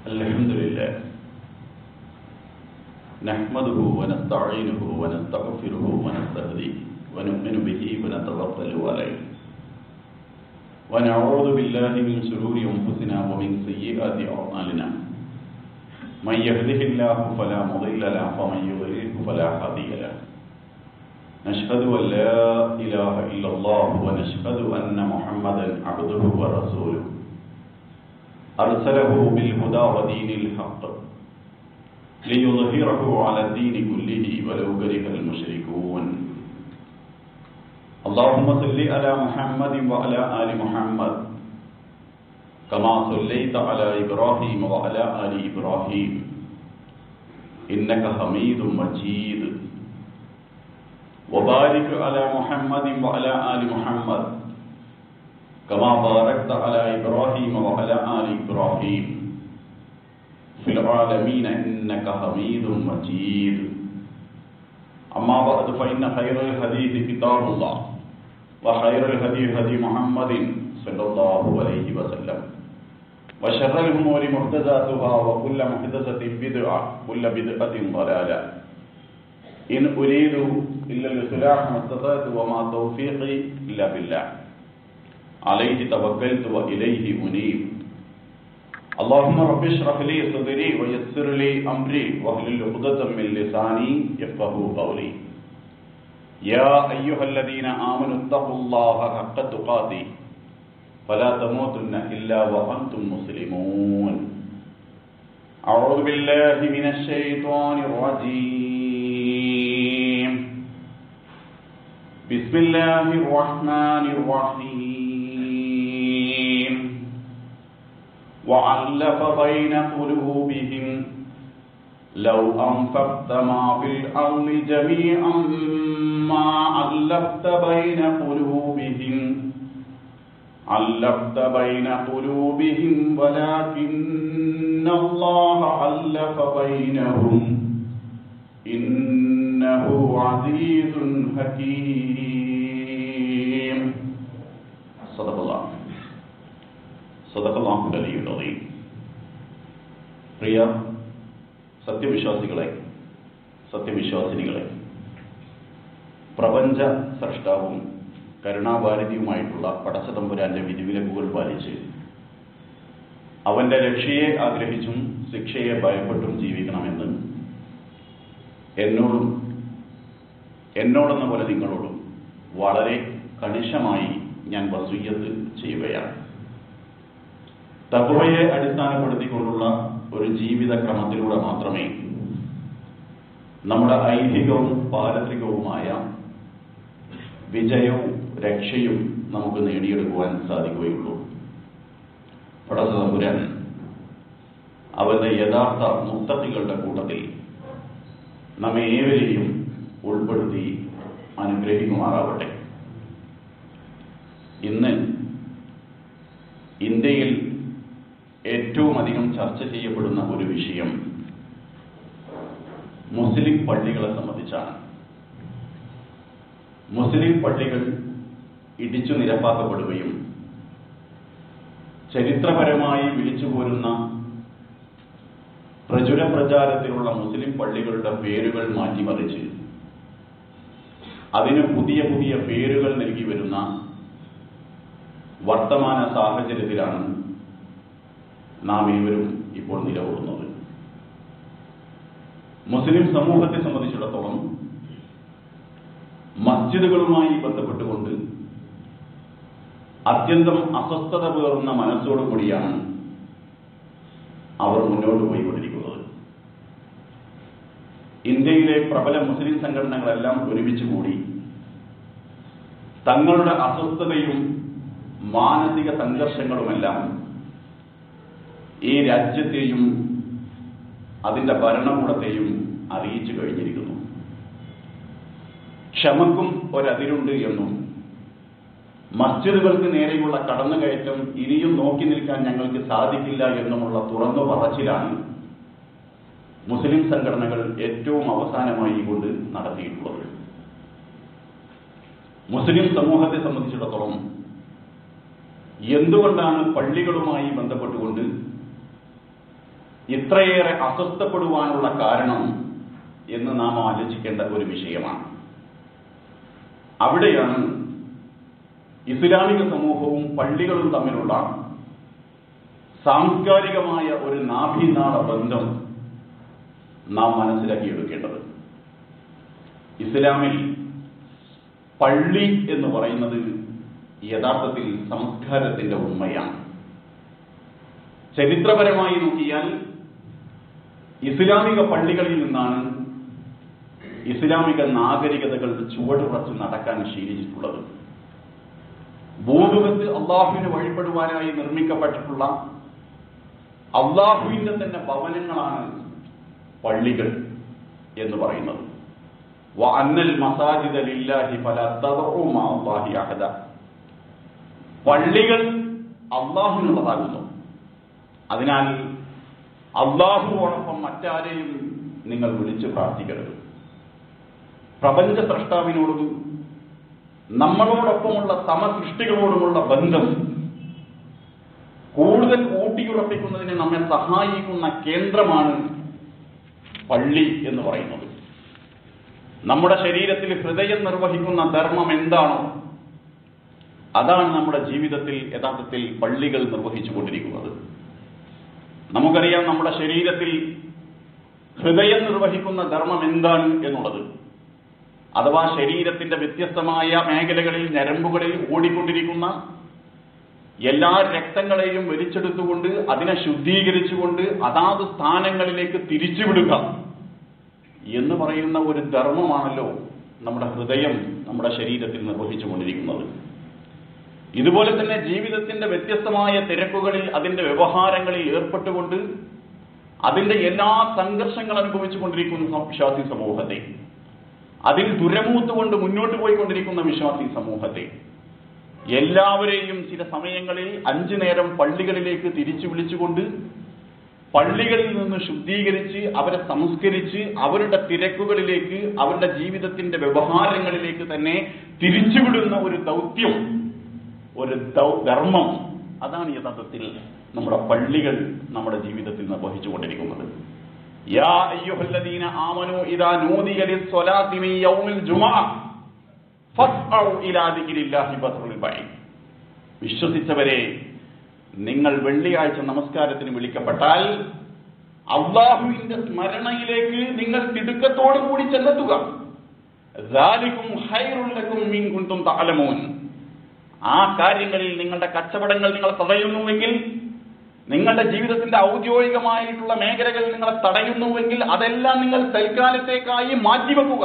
الحمد لله نحمده ونستعينه ونستغفره ونستهديه ونؤمن به ونتوكل عليه ونعوذ بالله من شرور انفسنا ومن سيئات اعمالنا من يهده الله فلا مضل له ومن يضلله فلا هادي له نشهد ان لا اله الا الله ونشهد ان محمدا عبده ورسوله أرسله بالهدى ودين الحق ليظهره على الدين كله ولو كره المشركون اللهم صل على محمد وعلى آل محمد كما صليت على إبراهيم وعلى آل إبراهيم إنك حميد مجيد وبارك على محمد وعلى آل محمد كما باركت على إبراهيم وعلى آل إبراهيم في العالمين إنك حميد مجيد أما بعد فإن خير الحديث كتاب الله وخير الهدي هدي محمد صلى الله عليه وسلم وشر الأمور محدثاتها وكل محدثة بدعة كل بدعة ضلالة إن أريد إلا الإصلاح ما استطعت وما توفيقي إلا بالله عليه توكلت وإليه أنيب اللهم رب اشرح لي صدري ويسر لي أمري واحلل عقدة من لساني يفقه قولي يا أيها الذين آمنوا اتقوا الله حق تقاته فلا تموتن إلا وأنتم مسلمون أعوذ بالله من الشيطان الرجيم بسم الله الرحمن الرحيم وعلف بين قلوبهم لو أنفقت ما في الأرض جميعا ما علفت بين قلوبهم علفت بين قلوبهم ولكن الله علف بينهم إنه عزيز حكيم صدق الله صدق الله العلي العظيم പ്രിയ സത്യവിശ്വാസികളെ സത്യവിശ്വാസിനികളെ പ്രപഞ്ച സൃഷ്ടാവും കരുണാഭാരതിയുമായിട്ടുള്ള പടച്ചതമ്പുരാന്റെ വിധിവിലക്കുകൾ പാലിച്ച് അവന്റെ രക്ഷയെ ആഗ്രഹിച്ചും ശിക്ഷയെ ഭയപ്പെട്ടും ജീവിക്കണമെന്ന് എന്നോടും എന്നോടെന്ന പോലെ നിങ്ങളോടും വളരെ കണിശമായി ഞാൻ വസൂയത്ത് ചെയ്യുകയാണ് തത്വയെ അടിസ്ഥാനപ്പെടുത്തിക്കൊണ്ടുള്ള ഒരു ജീവിത ക്രമത്തിലൂടെ മാത്രമേ നമ്മുടെ ഐഹികവും പാരത്രികവുമായ വിജയവും രക്ഷയും നമുക്ക് നേടിയെടുക്കുവാൻ സാധിക്കുകയുള്ളൂ പടസതമ്പുരൻ അവന്റെ യഥാർത്ഥ മുക്തത്തികളുടെ കൂട്ടത്തിൽ നമ്മെ ഏവരെയും ഉൾപ്പെടുത്തി അനുഗ്രഹിക്കുമാറാവട്ടെ ഇന്ന് ഇന്ത്യയിൽ ഏറ്റവും അധികം ചർച്ച ചെയ്യപ്പെടുന്ന ഒരു വിഷയം മുസ്ലിം പള്ളികളെ സംബന്ധിച്ചാണ് മുസ്ലിം പള്ളികൾ ഇടിച്ചു നിരപ്പാക്കപ്പെടുകയും ചരിത്രപരമായി വിളിച്ചുപോരുന്ന പ്രചുര പ്രചാരത്തിലുള്ള മുസ്ലിം പള്ളികളുടെ പേരുകൾ മാറ്റിമറിച്ച് അതിന് പുതിയ പുതിയ പേരുകൾ നൽകി വരുന്ന വർത്തമാന സാഹചര്യത്തിലാണ് നാം ഏവരും ഇപ്പോൾ നിലകൊള്ളുന്നത് മുസ്ലിം സമൂഹത്തെ സംബന്ധിച്ചിടത്തോളം മസ്ജിദുകളുമായി ബന്ധപ്പെട്ടുകൊണ്ട് അത്യന്തം അസ്വസ്ഥത പേറുന്ന മനസ്സോടുകൂടിയാണ് അവർ മുന്നോട്ട് പോയിക്കൊണ്ടിരിക്കുന്നത് ഇന്ത്യയിലെ പ്രബല മുസ്ലിം സംഘടനകളെല്ലാം ഒരുമിച്ച് കൂടി തങ്ങളുടെ അസ്വസ്ഥതയും മാനസിക സംഘർഷങ്ങളുമെല്ലാം ഈ രാജ്യത്തെയും അതിന്റെ ഭരണകൂടത്തെയും അറിയിച്ചു കഴിഞ്ഞിരിക്കുന്നു ക്ഷമക്കും ഒരതിരുണ്ട് എന്നും മസ്ജിദുകൾക്ക് നേരെയുള്ള കടന്നുകയറ്റം ഇനിയും നോക്കി നിൽക്കാൻ ഞങ്ങൾക്ക് സാധിക്കില്ല എന്നുമുള്ള തുറന്നു പറച്ചിലാണ് മുസ്ലിം സംഘടനകൾ ഏറ്റവും അവസാനമായി കൊണ്ട് നടത്തിയിട്ടുള്ളത് മുസ്ലിം സമൂഹത്തെ സംബന്ധിച്ചിടത്തോളം എന്തുകൊണ്ടാണ് പള്ളികളുമായി ബന്ധപ്പെട്ടുകൊണ്ട് ഇത്രയേറെ അസ്വസ്ഥപ്പെടുവാനുള്ള കാരണം എന്ന് നാം ആലോചിക്കേണ്ട ഒരു വിഷയമാണ് അവിടെയാണ് ഇസ്ലാമിക സമൂഹവും പള്ളികളും തമ്മിലുള്ള സാംസ്കാരികമായ ഒരു നാഭീനാള ബന്ധം നാം മനസ്സിലാക്കിയെടുക്കേണ്ടത് ഇസ്ലാമിൽ പള്ളി എന്ന് പറയുന്നത് യഥാർത്ഥത്തിൽ സംസ്കാരത്തിന്റെ ഉണ്മയാണ് ചരിത്രപരമായി നോക്കിയാൽ ഇസ്ലാമിക പള്ളികളിൽ നിന്നാണ് ഇസ്ലാമിക നാഗരികതകൾ ചുവടുറച്ച് നടക്കാൻ ശീലിച്ചിട്ടുള്ളത് ഭൂമുഖത്ത് അള്ളാഹുവിന് വഴിപ്പെടുവാനായി നിർമ്മിക്കപ്പെട്ടിട്ടുള്ള അള്ളാഹുവിന്റെ തന്നെ ഭവനങ്ങളാണ് പള്ളികൾ എന്ന് പറയുന്നത് അന്നൽ മസാജിദ ലില്ലാഹി ഫല തദഉ മഅല്ലാഹി അഹദ പള്ളികൾ അള്ളാഹുവിനുള്ളതാകുന്നു അതിനാൽ അള്ളാഹുവോടൊപ്പം മറ്റാരെയും നിങ്ങൾ വിളിച്ച് പ്രാർത്ഥിക്കരുത് പ്രപഞ്ച സൃഷ്ടാവിനോടും നമ്മളോടൊപ്പമുള്ള സമസൃഷ്ടികളോടുമുള്ള ബന്ധം കൂടുതൽ ഊട്ടിയുറപ്പിക്കുന്നതിന് നമ്മെ സഹായിക്കുന്ന കേന്ദ്രമാണ് പള്ളി എന്ന് പറയുന്നത് നമ്മുടെ ശരീരത്തിൽ ഹൃദയം നിർവഹിക്കുന്ന ധർമ്മം എന്താണോ അതാണ് നമ്മുടെ ജീവിതത്തിൽ യഥാർത്ഥത്തിൽ പള്ളികൾ നിർവഹിച്ചു കൊണ്ടിരിക്കുന്നത് നമുക്കറിയാം നമ്മുടെ ശരീരത്തിൽ ഹൃദയം നിർവഹിക്കുന്ന ധർമ്മം എന്താണ് എന്നുള്ളത് അഥവാ ശരീരത്തിന്റെ വ്യത്യസ്തമായ മേഖലകളിൽ ഞരമ്പുകളിൽ ഓടിക്കൊണ്ടിരിക്കുന്ന എല്ലാ രക്തങ്ങളെയും വലിച്ചെടുത്തുകൊണ്ട് അതിനെ ശുദ്ധീകരിച്ചുകൊണ്ട് അതാത് സ്ഥാനങ്ങളിലേക്ക് തിരിച്ചുവിടുക എന്ന് പറയുന്ന ഒരു ധർമ്മമാണല്ലോ നമ്മുടെ ഹൃദയം നമ്മുടെ ശരീരത്തിൽ നിർവഹിച്ചുകൊണ്ടിരിക്കുന്നത് ഇതുപോലെ തന്നെ ജീവിതത്തിന്റെ വ്യത്യസ്തമായ തിരക്കുകളിൽ അതിന്റെ വ്യവഹാരങ്ങളിൽ ഏർപ്പെട്ടുകൊണ്ട് അതിന്റെ എല്ലാ സംഘർഷങ്ങൾ അനുഭവിച്ചു കൊണ്ടിരിക്കുന്ന വിശ്വാസി സമൂഹത്തെ അതിൽ ദുരമൂത്തുകൊണ്ട് മുന്നോട്ട് പോയിക്കൊണ്ടിരിക്കുന്ന വിശ്വാസി സമൂഹത്തെ എല്ലാവരെയും ചില സമയങ്ങളിൽ അഞ്ചു നേരം പള്ളികളിലേക്ക് തിരിച്ചു വിളിച്ചുകൊണ്ട് പള്ളികളിൽ നിന്ന് ശുദ്ധീകരിച്ച് അവരെ സംസ്കരിച്ച് അവരുടെ തിരക്കുകളിലേക്ക് അവരുടെ ജീവിതത്തിന്റെ വ്യവഹാരങ്ങളിലേക്ക് തന്നെ തിരിച്ചുവിടുന്ന ഒരു ദൗത്യം ഒരു ധർമ്മം അതാണ് യഥാർത്ഥത്തിൽ നമ്മുടെ പള്ളികൾ നമ്മുടെ ജീവിതത്തിൽ നിർവഹിച്ചുകൊണ്ടിരിക്കുന്നത് യാ അയ്യുഹല്ലദീന ആമനു ഇദാ നൂദിയ ലിസ്സലാത്തി മിൻ യൗമിൽ ജുമുഅ ഫസ്അഉ ഇലാ ദിക്രില്ലാഹി ബദ്റുൽ ബൈ വിശ്വസിച്ചവരെ നിങ്ങൾ വെള്ളിയാഴ്ച നമസ്കാരത്തിന് വിളിക്കപ്പെട്ടാൽ അള്ളാഹുവിന്റെ സ്മരണയിലേക്ക് നിങ്ങൾ തിടുക്കത്തോടു കൂടി ചെന്നെത്തുക ذَلِكُمْ خَيْرٌ لَكُمْ إِن كُنتُمْ تَعْلَمُونَ ആ കാര്യങ്ങളിൽ നിങ്ങളുടെ കച്ചവടങ്ങൾ നിങ്ങൾ തടയുന്നുവെങ്കിൽ നിങ്ങളുടെ ജീവിതത്തിന്റെ ഔദ്യോഗികമായിട്ടുള്ള മേഖലകൾ നിങ്ങളെ തടയുന്നുവെങ്കിൽ അതെല്ലാം നിങ്ങൾ തൽക്കാലത്തേക്കായി മാറ്റിവെക്കുക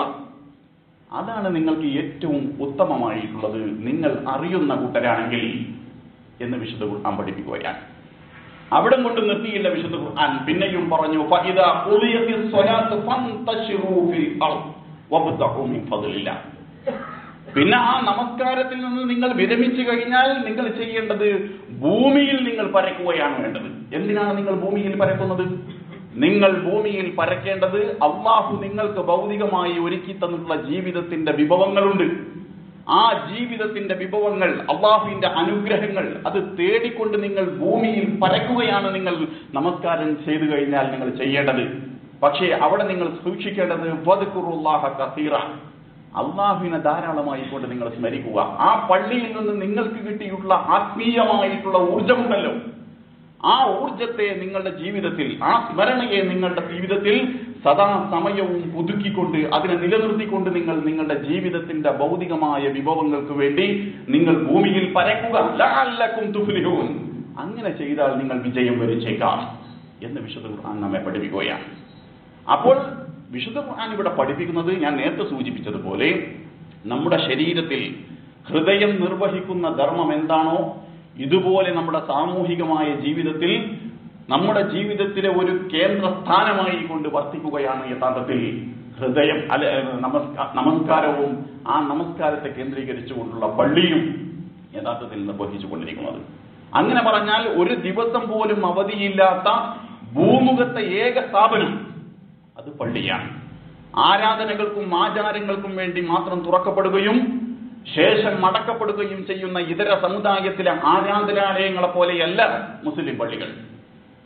അതാണ് നിങ്ങൾക്ക് ഏറ്റവും ഉത്തമമായിട്ടുള്ളത് നിങ്ങൾ അറിയുന്ന കൂട്ടരാണെങ്കിൽ എന്ന് വിശുദ്ധ ഖുർആൻ പഠിപ്പിക്കുകയാണ് അവിടെ കൊണ്ട് നിർത്തിയില്ല വിശുദ്ധ ഖുർആൻ പിന്നെയും പറഞ്ഞു ഫഇദാ ഖുദിയത്തിസ് സ്വലാത്ത് ഫന്തശിറൂ ഫിൽ അർദ് വബ്തഖൂ മിൻ ഫദ്ലില്ലാ പിന്നെ ആ നമസ്കാരത്തിൽ നിന്ന് നിങ്ങൾ വിരമിച്ചു കഴിഞ്ഞാൽ നിങ്ങൾ ചെയ്യേണ്ടത് ഭൂമിയിൽ നിങ്ങൾ പരക്കുകയാണ് വേണ്ടത് എന്തിനാണ് നിങ്ങൾ ഭൂമിയിൽ പരക്കുന്നത് നിങ്ങൾ ഭൂമിയിൽ പരക്കേണ്ടത് അള്ളാഹു നിങ്ങൾക്ക് ഭൗതികമായി ഒരുക്കി തന്നിട്ടുള്ള ജീവിതത്തിന്റെ വിഭവങ്ങളുണ്ട് ആ ജീവിതത്തിന്റെ വിഭവങ്ങൾ അള്ളാഹുവിന്റെ അനുഗ്രഹങ്ങൾ അത് തേടിക്കൊണ്ട് നിങ്ങൾ ഭൂമിയിൽ പരക്കുകയാണ് നിങ്ങൾ നമസ്കാരം ചെയ്തു കഴിഞ്ഞാൽ നിങ്ങൾ ചെയ്യേണ്ടത് പക്ഷേ അവിടെ നിങ്ങൾ സൂക്ഷിക്കേണ്ടത് വദ്കുറുല്ലാഹ കസീറ അള്ളാഹുവിനെ ധാരാളമായി കൊണ്ട് നിങ്ങൾ സ്മരിക്കുക ആ പള്ളിയിൽ നിന്ന് നിങ്ങൾക്ക് കിട്ടിയിട്ടുള്ള ആത്മീയമായിട്ടുള്ള ഊർജമുണ്ടല്ലോ ആ ഊർജത്തെ നിങ്ങളുടെ ജീവിതത്തിൽ ആ സ്മരണയെ നിങ്ങളുടെ ജീവിതത്തിൽ സദാ സമയവും പുതുക്കിക്കൊണ്ട് അതിനെ നിലനിർത്തിക്കൊണ്ട് നിങ്ങൾ നിങ്ങളുടെ ജീവിതത്തിന്റെ ഭൗതികമായ വിഭവങ്ങൾക്ക് വേണ്ടി നിങ്ങൾ ഭൂമിയിൽ പരക്കുക ലഅല്ലക്കും തുഫ്ലിഹൂൻ അങ്ങനെ ചെയ്താൽ നിങ്ങൾ വിജയം വരിച്ചേക്കാം എന്ന് വിശുദ്ധ ഖുർആൻ നമ്മെ പഠിപ്പിക്കുകയാണ് അപ്പോൾ വിശുദ്ധ ഖുർആൻ ഇവിടെ പഠിപ്പിക്കുന്നത് ഞാൻ നേരത്തെ സൂചിപ്പിച്ചതുപോലെ നമ്മുടെ ശരീരത്തിൽ ഹൃദയം നിർവഹിക്കുന്ന ധർമ്മം എന്താണോ ഇതുപോലെ നമ്മുടെ സാമൂഹികമായ ജീവിതത്തിൽ നമ്മുടെ ജീവിതത്തിലെ ഒരു കേന്ദ്ര സ്ഥാനമായി കൊണ്ട് വർത്തിക്കുകയാണ് യഥാർത്ഥത്തിൽ ഹൃദയം അല്ല നമസ്കാ നമസ്കാരവും ആ നമസ്കാരത്തെ കേന്ദ്രീകരിച്ചുകൊണ്ടുള്ള പള്ളിയും യഥാർത്ഥത്തിൽ നിർവഹിച്ചുകൊണ്ടിരിക്കുന്നത് അങ്ങനെ പറഞ്ഞാൽ ഒരു ദിവസം പോലും അവധിയില്ലാത്ത ഭൂമുഖത്തെ ഏക സ്ഥാപനം അത് പള്ളിയാണ് ആരാധനകൾക്കും ആചാരങ്ങൾക്കും വേണ്ടി മാത്രം തുറക്കപ്പെടുകയും ശേഷം മടക്കപ്പെടുകയും ചെയ്യുന്ന ഇതര സമുദായത്തിലെ ആരാധനാലയങ്ങളെ പോലെയല്ല മുസ്ലിം പള്ളികൾ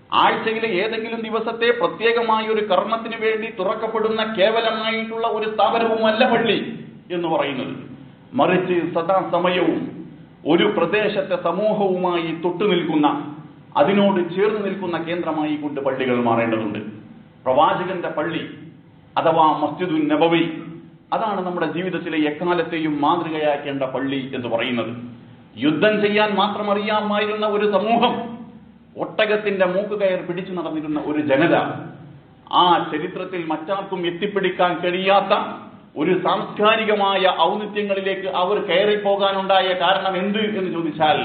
ആഴ്ചയിലെ ഏതെങ്കിലും ദിവസത്തെ പ്രത്യേകമായ ഒരു കർമ്മത്തിന് വേണ്ടി തുറക്കപ്പെടുന്ന കേവലമായിട്ടുള്ള ഒരു സ്ഥാപനവുമല്ല പള്ളി എന്ന് പറയുന്നത് മറിച്ച് സദാസമയവും ഒരു പ്രദേശത്തെ സമൂഹവുമായി തൊട്ടു നിൽക്കുന്ന അതിനോട് ചേർന്ന് നിൽക്കുന്ന കേന്ദ്രമായി കൊണ്ട് പള്ളികൾ മാറേണ്ടതുണ്ട് പ്രവാചകന്റെ പള്ളി അഥവാ മസ്ജിദുൻ നബവി അതാണ് നമ്മുടെ ജീവിതത്തിലെ എക്കാലത്തെയും മാതൃകയാക്കേണ്ട പള്ളി എന്ന് പറയുന്നത് യുദ്ധം ചെയ്യാൻ മാത്രം അറിയാമായിരുന്ന ഒരു സമൂഹം ഒട്ടകത്തിന്റെ മൂക്ക് കയർ പിടിച്ചു നടന്നിരുന്ന ഒരു ജനത ആ ചരിത്രത്തിൽ മറ്റാർക്കും എത്തിപ്പിടിക്കാൻ കഴിയാത്ത ഒരു സാംസ്കാരികമായ ഔന്നിത്യങ്ങളിലേക്ക് അവർ കയറിപ്പോകാനുണ്ടായ കാരണം എന്ത് എന്ന് ചോദിച്ചാൽ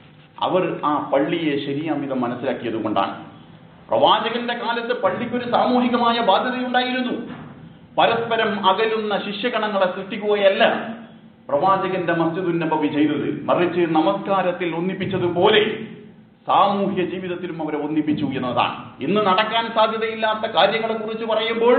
അവർ ആ പള്ളിയെ ശരിയാമിതം മനസ്സിലാക്കിയത് കൊണ്ടാണ് പ്രവാചകന്റെ കാലത്ത് പള്ളിക്കൊരു സാമൂഹികമായ ബാധ്യതയുണ്ടായിരുന്നു പരസ്പരം അകലുന്ന ശിഷ്യഗണങ്ങളെ സൃഷ്ടിക്കുകയല്ല പ്രവാചകന്റെ മസ്ജിദുൻ നബവി ചെയ്തത് മറിച്ച് നമസ്കാരത്തിൽ ഒന്നിപ്പിച്ചതുപോലെ സാമൂഹ്യ ജീവിതത്തിലും അവരെ ഒന്നിപ്പിച്ചു എന്നതാണ് ഇന്ന് നടക്കാൻ സാധ്യതയില്ലാത്ത കാര്യങ്ങളെ കുറിച്ച് പറയുമ്പോൾ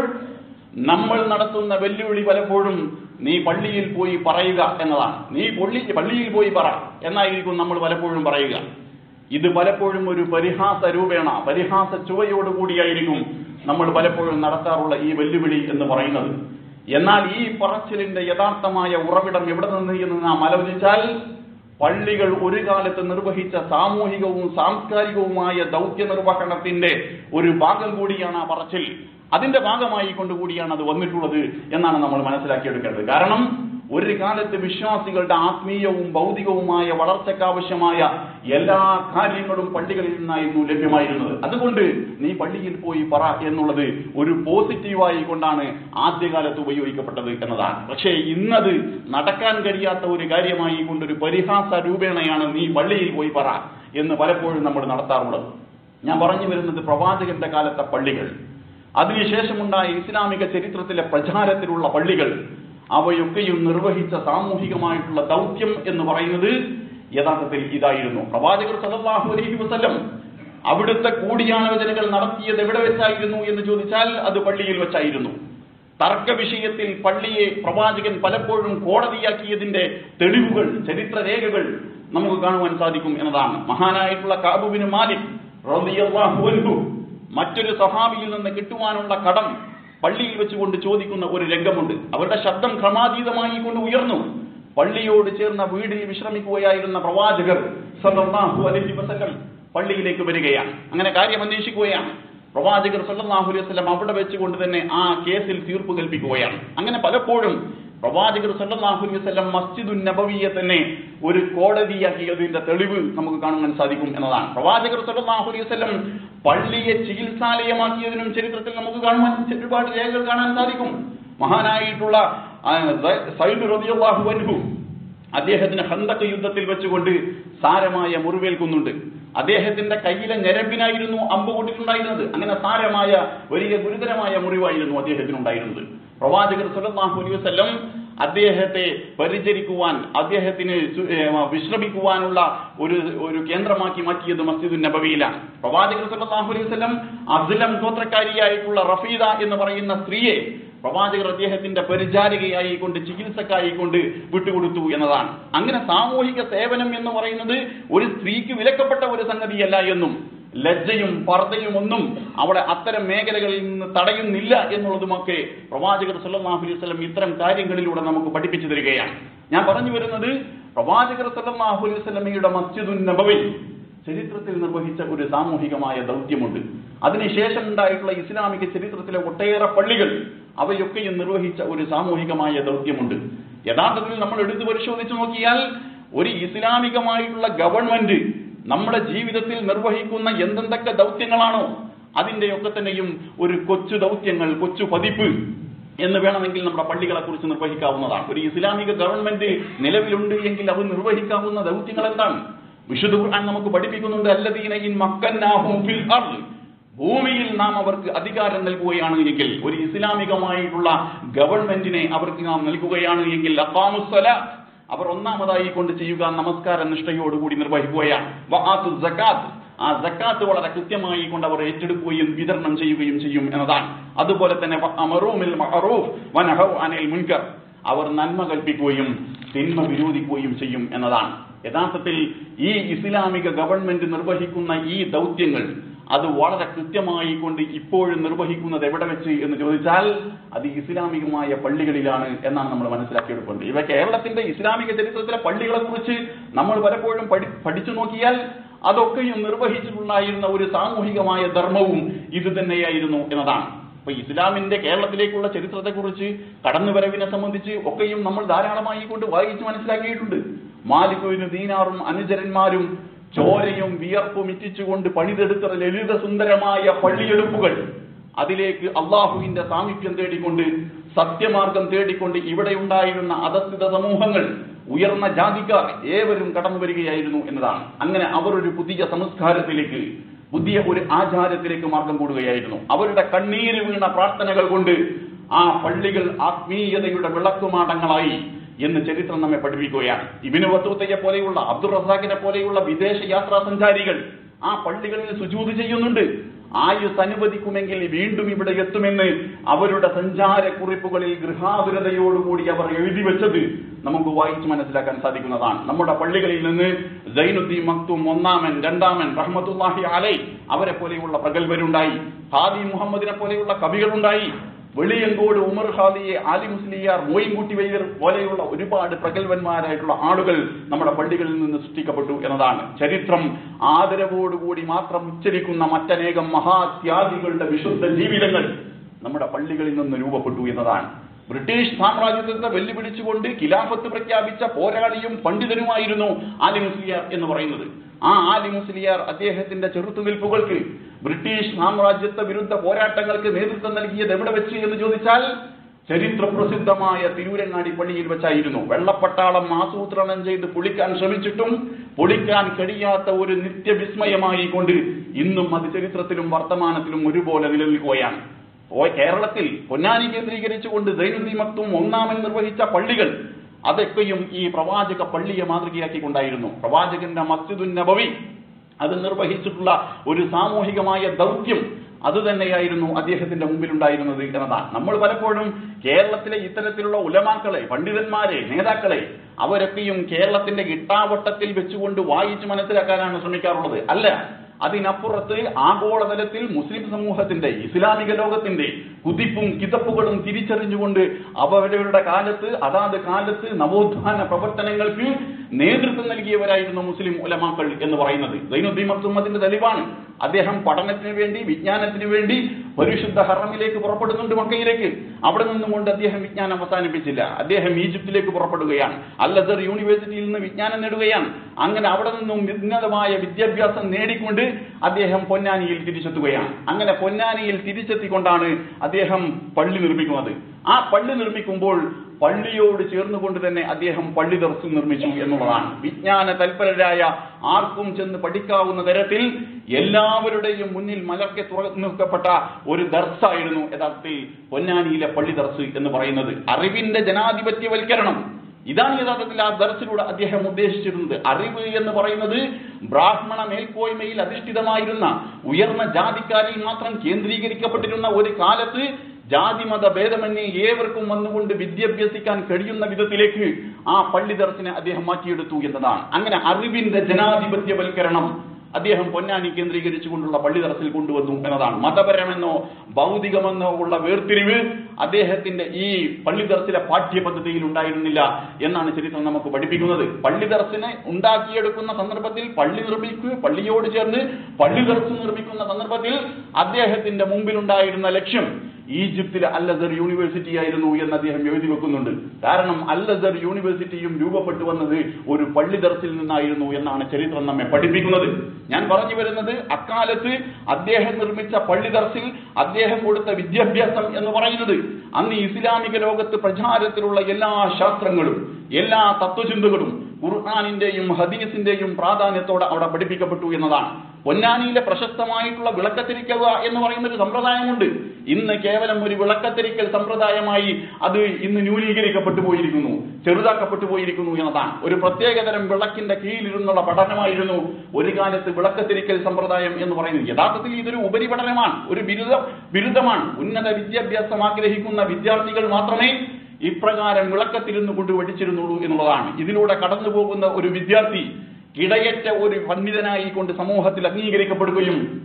നമ്മൾ നടത്തുന്ന വെല്ലുവിളി പലപ്പോഴും നീ പള്ളിയിൽ പോയി പറയുക എന്നതാണ് നീ പള്ളി പള്ളിയിൽ പോയി പറ എന്നായിരിക്കും നമ്മൾ പലപ്പോഴും പറയുക ഇത് പലപ്പോഴും ഒരു പരിഹാസ രൂപേണ പരിഹാസ ചുവയോടുകൂടിയായിരിക്കും നമ്മൾ പലപ്പോഴും നടത്താറുള്ള ഈ വെല്ലുവിളി എന്ന് പറയുന്നത് എന്നാൽ ഈ പറച്ചിലിന്റെ യഥാർത്ഥമായ ഉറവിടം എവിടെ നിന്ന് എന്ന് നാം ആലോചിച്ചാൽ പള്ളികൾ ഒരു കാലത്ത് നിർവഹിച്ച സാമൂഹികവും സാംസ്കാരികവുമായ ദൗത്യ നിർവഹണത്തിന്റെ ഒരു ഭാഗം കൂടിയാണ് ആ പറച്ചിൽ അതിന്റെ ഭാഗമായി കൊണ്ടുകൂടിയാണ് അത് വന്നിട്ടുള്ളത് എന്നാണ് നമ്മൾ മനസ്സിലാക്കിയെടുക്കേണ്ടത് കാരണം ഒരു കാലത്ത് വിശ്വാസികളുടെ ആത്മീയവും ഭൗതികവുമായ വളർച്ചയ്ക്കാവശ്യമായ എല്ലാ കാര്യങ്ങളും പള്ളികളിൽ നിന്നായിരുന്നു ലഭ്യമായിരുന്നത് അതുകൊണ്ട് നീ പള്ളിയിൽ പോയി പറ എന്നുള്ളത് ഒരു പോസിറ്റീവായി കൊണ്ടാണ് ആദ്യകാലത്ത് ഉപയോഗിക്കപ്പെട്ടത് എന്നതാണ് പക്ഷേ ഇന്നത് നടക്കാൻ കഴിയാത്ത ഒരു കാര്യമായി കൊണ്ടൊരു പരിഹാസ രൂപേണയാണ് നീ പള്ളിയിൽ പോയി പറ എന്ന് പലപ്പോഴും നമ്മൾ നടത്താറുള്ളത് ഞാൻ പറഞ്ഞു വരുന്നത് പ്രവാചകന്റെ കാലത്തെ പള്ളികൾ അതിനുശേഷമുണ്ടായ ഇസ്ലാമിക ചരിത്രത്തിലെ പ്രചാരത്തിലുള്ള പള്ളികൾ അവയൊക്കെയും നിർവഹിച്ച സാമൂഹികമായിട്ടുള്ള ദൗത്യം എന്ന് പറയുന്നത് യഥാർത്ഥത്തിൽ ഇതായിരുന്നു പ്രവാചകർ സല്ലല്ലാഹു അലൈഹി വസല്ലം അവിടുത്തെ കൂടിയാലോചനകൾ നടത്തിയത് എവിടെ വെച്ചായിരുന്നു എന്ന് ചോദിച്ചാൽ അത് പള്ളിയിൽ വെച്ചായിരുന്നു തർക്ക വിഷയത്തിൽ പള്ളിയെ പ്രവാചകൻ പലപ്പോഴും കോടതിയാക്കിയതിന്റെ തെളിവുകൾ ചരിത്രരേഖകൾ നമുക്ക് കാണുവാൻ സാധിക്കും എന്നതാണ് മഹാനായിട്ടുള്ള കാബുബിന് മാലിക് റളിയല്ലാഹു അൻഹു മറ്റൊരു സഹാബിയിൽ നിന്ന് കിട്ടുവാനുള്ള കടം പള്ളിയിൽ വെച്ചുകൊണ്ട് ചോദിക്കുന്ന ഒരു രംഗമുണ്ട് അവരുടെ ശബ്ദം ക്രമാതീതമായി കൊണ്ട് ഉയർന്നു പള്ളിയോട് ചേർന്ന വീടിൽ വിശ്രമിക്കുകയായിരുന്ന പ്രവാചകർ സല്ലല്ലാഹു അലൈഹി വസല്ലം പള്ളിയിലേക്ക് വരികയാണ് അങ്ങനെ കാര്യം അന്വേഷിക്കുകയാണ് പ്രവാചകർ സല്ലല്ലാഹു അലൈഹി വസല്ലം അവിടെ വെച്ചുകൊണ്ട് തന്നെ ആ കേസിൽ തീർപ്പ് കൽപ്പിക്കുകയാണ് അങ്ങനെ പലപ്പോഴും പ്രവാചകർ സല്ലല്ലാഹു അലൈഹി വസല്ലം മസ്ജിദുൻ നബവിയെ തന്നെ ഒരു കോടതിയാക്കിയതിന്റെ തെളിവ് നമുക്ക് കാണുവാൻ സാധിക്കും എന്നതാണ് പ്രവാചകർ സല്ലല്ലാഹു അലൈഹി വസല്ലം പള്ളിയെ ചികിത്സാലയമാക്കിയതിനും ചരിത്രത്തിൽ നമുക്ക് കാണുവാൻ ഒരുപാട് രേഖകൾ കാണാൻ സാധിക്കും മഹാനായിട്ടുള്ള ആ, സൈദ് റളിയല്ലാഹു അൻഹു അദ്ദേഹത്തിന് ഹന്തക യുദ്ധത്തിൽ വെച്ചുകൊണ്ട് സാരമായ മുറിവേൽക്കുന്നുണ്ട് അദ്ദേഹത്തിന്റെ കയ്യിലെ ഞരമ്പിനായിരുന്നു അമ്പ് കൊണ്ടിട്ടുണ്ടായിരുന്നത് അങ്ങനെ സാരമായ വലിയ ഗുരുതരമായ മുറിവായിരുന്നു അദ്ദേഹത്തിനുണ്ടായിരുന്നത് പ്രവാചകർ സല്ലല്ലാഹു അലൈഹി വസല്ലം അദ്ദേഹത്തെ പരിചരിക്കുവാൻ അദ്ദേഹത്തിന് സു- ഏ, വിശ്രമിക്കുവാനുള്ള ഒരു ഒരു കേന്ദ്രമാക്കി മാറ്റിയത് മസ്ജിദുൻ നബവിയിലാണ് പ്രവാചകർ സല്ലല്ലാഹു അലൈഹി വസല്ലം അസ്ലം ഗോത്രക്കാരിയായിട്ടുള്ള റഫീദ എന്ന് പറയുന്ന സ്ത്രീയെ പ്രവാചകർ അദ്ദേഹത്തിന്റെ പരിചാരികയായി കൊണ്ട് ചികിത്സക്കായി കൊണ്ട് വിട്ടുകൊടുത്തു എന്നതാണ് അങ്ങനെ സാമൂഹിക സേവനം എന്ന് പറയുന്നത് ഒരു സ്ത്രീക്ക് വിലക്കപ്പെട്ട ഒരു സംഗതിയല്ല എന്നും ലജ്ജയും പർദ്ദയും ഒന്നും അവിടെ അത്തരം മേഖലകളിൽ നിന്ന് തടയുന്നില്ല എന്നുള്ളതുമൊക്കെ പ്രവാചകർ സല്ലല്ലാഹു അലൈഹി വസല്ലം ഇത്തരം കാര്യങ്ങളിലൂടെ നമുക്ക് പഠിപ്പിച്ചു തരികയാണ് ഞാൻ പറഞ്ഞു വരുന്നത് പ്രവാചകർ സല്ലല്ലാഹു അലൈഹി വസല്ലമയുടെ മസ്ജിദുൻ നബവി ചരിത്രത്തിൽ നിർവഹിച്ച ഒരു സാമൂഹികമായ ദൗത്യമുണ്ട് അതിനുശേഷം ഉണ്ടായിട്ടുള്ള ഇസ്ലാമിക ചരിത്രത്തിലെ ഒട്ടേറെ പള്ളികൾ അവയൊക്കെയും നിർവഹിച്ച ഒരു സാമൂഹികമായ ദൗത്യമുണ്ട് യഥാർത്ഥത്തിൽ നമ്മൾ എടുത്തു പരിശോധിച്ചു നോക്കിയാൽ ഒരു ഇസ്ലാമികമായിട്ടുള്ള ഗവൺമെന്റ് നമ്മുടെ ജീവിതത്തിൽ നിർവഹിക്കുന്ന എന്തെന്തൊക്കെ ദൗത്യങ്ങളാണോ അതിന്റെയൊക്കെ തന്നെയും ഒരു കൊച്ചു ദൗത്യങ്ങൾ കൊച്ചു പതിപ്പ് എന്ന് വേണമെങ്കിൽ നമ്മുടെ പള്ളികളെ കുറിച്ച് നിർവഹിക്കാവുന്നതാണ് ഒരു ഇസ്ലാമിക ഗവൺമെന്റ് നിലവിലുണ്ട് എങ്കിൽ അത് നിർവഹിക്കാവുന്ന ദൗത്യങ്ങൾ എന്താണ് വിശുദ്ധ ഖുർആൻ നമുക്ക് പഠിപ്പിക്കുന്നുണ്ട് അല്ലദീന ഇൻ മക്കന്നാഹും ഫിൽ അർള് ഭൂമിയിൽ നാം അവർക്ക് അധികാരം നൽകുകയാണ് എങ്കിൽ ഒരു ഇസ്ലാമികമായിട്ടുള്ള ഗവൺമെന്റിനെ അവർക്ക് നാം നൽകുകയാണ് എങ്കിൽ അഖാമുസ്സല അവർ ഒന്നാമതായി കൊണ്ട് ചെയ്യുക നമസ്കാര നിഷ്ഠയോടുകൂടി നിർവഹിക്കുകയാണ് വആത്തു സക്കാത്ത് ആ സക്കാത്ത് വളരെ കൃത്യമായി കൊണ്ട് അവർ ഏറ്റെടുക്കുകയും വിതരണം ചെയ്യുകയും ചെയ്യും എന്നതാണ് അതുപോലെ തന്നെ അമറൂമിൽ മഅറൂഫ് വനഹൗ അനിൽ മുൻകർ അവർ നന്മ കൽപ്പിക്കുകയും തിന്മ വിരോധിക്കുകയും ചെയ്യും എന്നതാണ് യഥാർത്ഥത്തിൽ ഈ ഇസ്ലാമിക ഗവൺമെന്റ് നിർവഹിക്കുന്ന ഈ ദൗത്യങ്ങൾ അത് വളരെ കൃത്യമായി കൊണ്ട് ഇപ്പോഴും നിർവഹിക്കുന്നത് എവിടെ വെച്ച് എന്ന് ചോദിച്ചാൽ അത് ഇസ്ലാമികമായ പള്ളികളിലാണ് എന്നാണ് നമ്മൾ മനസ്സിലാക്കിയെടുക്കേണ്ടത് ഇവ കേരളത്തിന്റെ ഇസ്ലാമിക ചരിത്രത്തിലെ പള്ളികളെ കുറിച്ച് നമ്മൾ പലപ്പോഴും പഠി പഠിച്ചു നോക്കിയാൽ അതൊക്കെയും നിർവഹിച്ചിട്ടുണ്ടായിരുന്ന ഒരു സാമൂഹികമായ ധർമ്മവും ഇത് തന്നെയായിരുന്നു എന്നതാണ് അപ്പൊ ഇസ്ലാമിന്റെ കേരളത്തിലേക്കുള്ള ചരിത്രത്തെക്കുറിച്ച് കടന്നുവരവിനെ സംബന്ധിച്ച് ഒക്കെയും നമ്മൾ ധാരാളമായി കൊണ്ട് വായിച്ച് മനസ്സിലാക്കിയിട്ടുണ്ട് മാലിക്കുവിന് ദീനാറും അനുചരന്മാരും ചോരയും വിയർപ്പും ഇറ്റിച്ചുകൊണ്ട് പണിതെടുത്ത ലളിത സുന്ദരമായ പള്ളിയെടുപ്പുകൾ അതിലേക്ക് അള്ളാഹുവിന്റെ സാമീപ്യം തേടിക്കൊണ്ട് സത്യമാർഗം തേടിക്കൊണ്ട് ഇവിടെ ഉണ്ടായിരുന്ന അധസ്ഥിത സമൂഹങ്ങൾ ഉയർന്ന ജാതിക്കാർ ഏവരും കടന്നു വരികയായിരുന്നു എന്നതാണ് അങ്ങനെ അവർ ഒരു പുതിയ സംസ്കാരത്തിലേക്ക് പുതിയ ഒരു ആചാരത്തിലേക്ക് മാർഗം കൂടുകയായിരുന്നു അവരുടെ കണ്ണീര് വീണ പ്രാർത്ഥനകൾ കൊണ്ട് ആ പള്ളികൾ ആത്മീയതയുടെ വിളക്കുമാടങ്ങളായി എന്ന് ചരിത്രം നമ്മെ പഠിപ്പിക്കുകയാണ് ഇബിന് വത്തൂത്തയെ പോലെയുള്ള അബ്ദുൾ റസാഖിനെ പോലെയുള്ള വിദേശ യാത്രാ സഞ്ചാരികൾ ആ പള്ളികളിൽ സുജൂത് ചെയ്യുന്നുണ്ട് ആയുസ് അനുവദിക്കുമെങ്കിൽ വീണ്ടും ഇവിടെ എത്തുമെന്ന് അവരുടെ സഞ്ചാര കുറിപ്പുകളിൽ ഗൃഹാതുരതയോടുകൂടി അവർ എഴുതി വെച്ചത് നമുക്ക് വായിച്ച് മനസ്സിലാക്കാൻ സാധിക്കുന്നതാണ് നമ്മുടെ പള്ളികളിൽ നിന്ന് സൈനുദ്ദീൻ മക്തും ഒന്നാമൻ രണ്ടാമൻ റഹ്മത്തുല്ലാഹി അലൈ അവരെ പോലെയുള്ള പ്രഗത്ഭരുണ്ടായി ഹാദി മുഹമ്മദിനെ പോലെയുള്ള കവികളുണ്ടായി വെളിയങ്കോട് ഉമർ ഖാദിയെ ആലി മുസ്ലിയാർ മോയിൻകുട്ടി വൈദ്യർ പോലെയുള്ള ഒരുപാട് പ്രഗത്ഭന്മാരായിട്ടുള്ള ആളുകൾ നമ്മുടെ പള്ളികളിൽ നിന്ന് സൃഷ്ടിക്കപ്പെട്ടു എന്നതാണ് ചരിത്രം ആദരവോടുകൂടി മാത്രം ഉച്ചരിക്കുന്ന മറ്റനേകം മഹാത്യാഗികളുടെ വിശുദ്ധ ജീവിതങ്ങൾ നമ്മുടെ പള്ളികളിൽ നിന്ന് രൂപപ്പെട്ടു എന്നതാണ് ബ്രിട്ടീഷ് സാമ്രാജ്യത്തെ വെല്ലുവിളിച്ചുകൊണ്ട് ഖിലാഫത്ത് പ്രഖ്യാപിച്ച പോരാളിയും പണ്ഡിതനുമായിരുന്നു ആലി മുസ്ലിയാർ എന്ന് പറയുന്നത് ആ ആലി മുസ്ലിയാർ അദ്ദേഹത്തിന്റെ ചെറുത്തുനിൽപ്പുകൾക്ക് ബ്രിട്ടീഷ് സാമ്രാജ്യത്വ വിരുദ്ധ പോരാട്ടങ്ങൾക്ക് നേതൃത്വം നൽകിയത് എവിടെ വെച്ച് എന്ന് ചോദിച്ചാൽ ചരിത്ര പ്രസിദ്ധമായ തിരൂരങ്ങാടി പള്ളിയിൽ വെച്ചായിരുന്നു വെള്ളപ്പട്ടാളം ആസൂത്രണം ചെയ്ത് പൊളിക്കാൻ ശ്രമിച്ചിട്ടും പൊളിക്കാൻ കഴിയാത്ത ഒരു നിത്യവിസ്മയമായി കൊണ്ട് ഇന്നും അത് ചരിത്രത്തിലും വർത്തമാനത്തിലും ഒരുപോലെ നിലനിൽക്കുകയാണ് ഓ കേരളത്തിൽ പൊന്നാനി കേന്ദ്രീകരിച്ചുകൊണ്ട് ദൈനുദ്ദീൻ മക്തും ഒന്നാമൻ നിർവഹിച്ച പള്ളികൾ അതൊക്കെയും ഈ പ്രവാചക പള്ളിയെ മാതൃകയാക്കിക്കൊണ്ടായിരുന്നു പ്രവാചകന്റെ മസ്ജിദുൻ നബവി അത് നിർവഹിച്ചിട്ടുള്ള ഒരു സാമൂഹികമായ ദൗത്യം അത് തന്നെയായിരുന്നു അദ്ദേഹത്തിന്റെ മുമ്പിൽ ഉണ്ടായിരുന്നത് എന്നതാണ് നമ്മൾ പലപ്പോഴും കേരളത്തിലെ ഇത്തരത്തിലുള്ള ഉലമാക്കളെ പണ്ഡിതന്മാരെ നേതാക്കളെ അവരൊക്കെയും കേരളത്തിന്റെ ഇട്ടാവട്ടത്തിൽ വെച്ചുകൊണ്ട് വായിച്ച് മനസ്സിലാക്കാനാണ് ശ്രമിക്കാറുള്ളത് അല്ല അതിനപ്പുറത്ത് ആഗോളതലത്തിൽ മുസ്ലിം സമൂഹത്തിന്റെ ഇസ്ലാമിക ലോകത്തിന്റെ കുതിപ്പും കിതപ്പുകളും തിരിച്ചറിഞ്ഞുകൊണ്ട് അവരവരുടെ കാലത്ത് അതാത് കാലത്ത് നവോത്ഥാന പ്രവർത്തനങ്ങൾക്ക് നേതൃത്വം നൽകിയവരായിരുന്നു മുസ്ലിം ഉലമാക്കൾ എന്ന് പറയുന്നത് ദൈനുദ്ദീൻ മക്തും അതിന്റെ തെളിവാണ് അദ്ദേഹം പഠനത്തിന് വേണ്ടി വിജ്ഞാനത്തിന് വേണ്ടി പരിശുദ്ധ ഹറമിലേക്ക് പുറപ്പെടുന്നുണ്ട് മക്കയിലേക്ക് അവിടെ നിന്നുകൊണ്ട് അദ്ദേഹം വിജ്ഞാനം അവസാനിപ്പിച്ചില്ല അദ്ദേഹം ഈജിപ്തിലേക്ക് പുറപ്പെടുകയാണ് അല്ലസർ യൂണിവേഴ്സിറ്റിയിൽ നിന്ന് വിജ്ഞാനം നേടുകയാണ് അങ്ങനെ അവിടെ നിന്നും ഉന്നതമായ വിദ്യാഭ്യാസം നേടിക്കൊണ്ട് അദ്ദേഹം പൊന്നാനിയിൽ തിരിച്ചെത്തുകയാണ് അങ്ങനെ പൊന്നാനിയിൽ തിരിച്ചെത്തിക്കൊണ്ടാണ് അദ്ദേഹം പള്ളി നിർമ്മിക്കുന്നത് ആ പള്ളി നിർമ്മിക്കുമ്പോൾ പള്ളിയോട് ചേർന്നുകൊണ്ട് തന്നെ അദ്ദേഹം പള്ളി ദർശനം നിർമ്മിച്ചു എന്നുള്ളതാണ് വിജ്ഞാന തൽപരരായ ആർക്കും ചെന്ന് പഠിക്കാവുന്ന തരത്തിൽ എല്ലാവരുടെയും മുന്നിൽ മലർക്കെ തുറന്നുവെക്കപ്പെട്ട ഒരു ദർസായിരുന്നു യഥാർത്ഥത്തിൽ പൊന്നാനിയിലെ പള്ളി ദർസ് എന്ന് പറയുന്നത് അറിവിന്റെ ജനാധിപത്യവൽക്കരണം ഇതാണ് യഥാർത്ഥത്തിൽ ആ ദർശിലൂടെ അദ്ദേഹം ഉദ്ദേശിച്ചിരുന്നത് അറിവ് എന്ന് പറയുന്നത് ബ്രാഹ്മണ മേൽക്കോയ്മയിൽ അധിഷ്ഠിതമായിരുന്ന ഉയർന്ന ജാതിക്കാരിൽ മാത്രം കേന്ദ്രീകരിക്കപ്പെട്ടിരുന്ന ഒരു കാലത്ത് ജാതിമത ഭേദമന്യേ ഏവർക്കും വന്നുകൊണ്ട് വിദ്യാഭ്യസിക്കാൻ കഴിയുന്ന വിധത്തിലേക്ക് ആ പള്ളി ദർശനെ അദ്ദേഹം മാറ്റിയെടുത്തു എന്നതാണ് അങ്ങനെ അറിവിന്റെ ജനാധിപത്യവൽക്കരണം അദ്ദേഹം പൊന്നാനി കേന്ദ്രീകരിച്ചുകൊണ്ടുള്ള പള്ളി തറസിൽ കൊണ്ടുവന്നു എന്നതാണ് മതപരമെന്നോ ഭൗതികമെന്നോ ഉള്ള വേർതിരിവ് അദ്ദേഹത്തിന്റെ ഈ പള്ളി ദർസിലെ പാഠ്യപദ്ധതിയിൽ ഉണ്ടായിരുന്നില്ല എന്നാണ് ചരിത്രം നമുക്ക് പഠിപ്പിക്കുന്നത് പള്ളി ദർസിനെ ഉണ്ടാക്കിയെടുക്കുന്ന സന്ദർഭത്തിൽ പള്ളി നിർമ്മിക്കുക പള്ളിയോട് ചേർന്ന് പള്ളി ദർസ് നിർമ്മിക്കുന്ന സന്ദർഭത്തിൽ അദ്ദേഹത്തിന്റെ മുമ്പിലുണ്ടായിരുന്ന ലക്ഷ്യം ഈജിപ്തിലെ അല്ലസർ യൂണിവേഴ്സിറ്റി ആയിരുന്നു എന്ന് അദ്ദേഹം എഴുതി വെക്കുന്നുണ്ട് കാരണം അല്ലസർ യൂണിവേഴ്സിറ്റിയും രൂപപ്പെട്ടു വന്നത് ഒരു പള്ളി ദർസിൽ നിന്നായിരുന്നു എന്നാണ് ചരിത്രം നമ്മെ പഠിപ്പിക്കുന്നത് ഞാൻ പറഞ്ഞു വരുന്നത് അക്കാലത്ത് അദ്ദേഹം നിർമ്മിച്ച പള്ളി ദർസിൽ അദ്ദേഹം കൊടുത്ത വിദ്യാഭ്യാസം എന്ന് പറയുന്നത് അന്ന് ഇസ്ലാമിക ലോകത്ത് പ്രചാരത്തിലുള്ള എല്ലാ ശാസ്ത്രങ്ങളും എല്ലാ തത്വചിന്തകളും ഖുർആാനിന്റെയും ഹദീസിന്റെയും പ്രാധാന്യത്തോടെ അവിടെ പഠിപ്പിക്കപ്പെട്ടു എന്നതാണ് പൊന്നാനിയിലെ പ്രശസ്തമായിട്ടുള്ള വിളക്കത്തിരിക്കുക എന്ന് പറയുന്ന ഒരു സമ്പ്രദായമുണ്ട് ഇന്ന് കേവലം ഒരു വിളക്കത്തിരിക്കൽ സമ്പ്രദായമായി അത് ഇന്ന് ന്യൂനീകരിക്കപ്പെട്ടു പോയിരിക്കുന്നു ചെറുതാക്കപ്പെട്ടു പോയിരിക്കുന്നു എന്നതാണ് ഒരു പ്രത്യേകതരം വിളക്കിന്റെ കീഴിലിരുന്നുള്ള പഠനമായിരുന്നു ഒരു കാലത്ത് വിളക്കത്തിരിക്കൽ സമ്പ്രദായം എന്ന് പറയുന്നത് യഥാർത്ഥത്തിൽ ഇതൊരു ഉപരിപഠനമാണ് ഒരു ബിരുദ ബിരുദമാണ് ഉന്നത വിദ്യാഭ്യാസം ആഗ്രഹിക്കുന്ന വിദ്യാർത്ഥികൾ മാത്രമേ ഇപ്രകാരം വിളക്കത്തിരുന്നു കൊണ്ട് പഠിച്ചിരുന്നുള്ളൂ എന്നുള്ളതാണ് ഇതിലൂടെ കടന്നു പോകുന്ന ഒരു വിദ്യാർത്ഥി കിടയറ്റ ഒരു പണ്ഡിതനായി കൊണ്ട് സമൂഹത്തിൽ അംഗീകരിക്കപ്പെടുകയും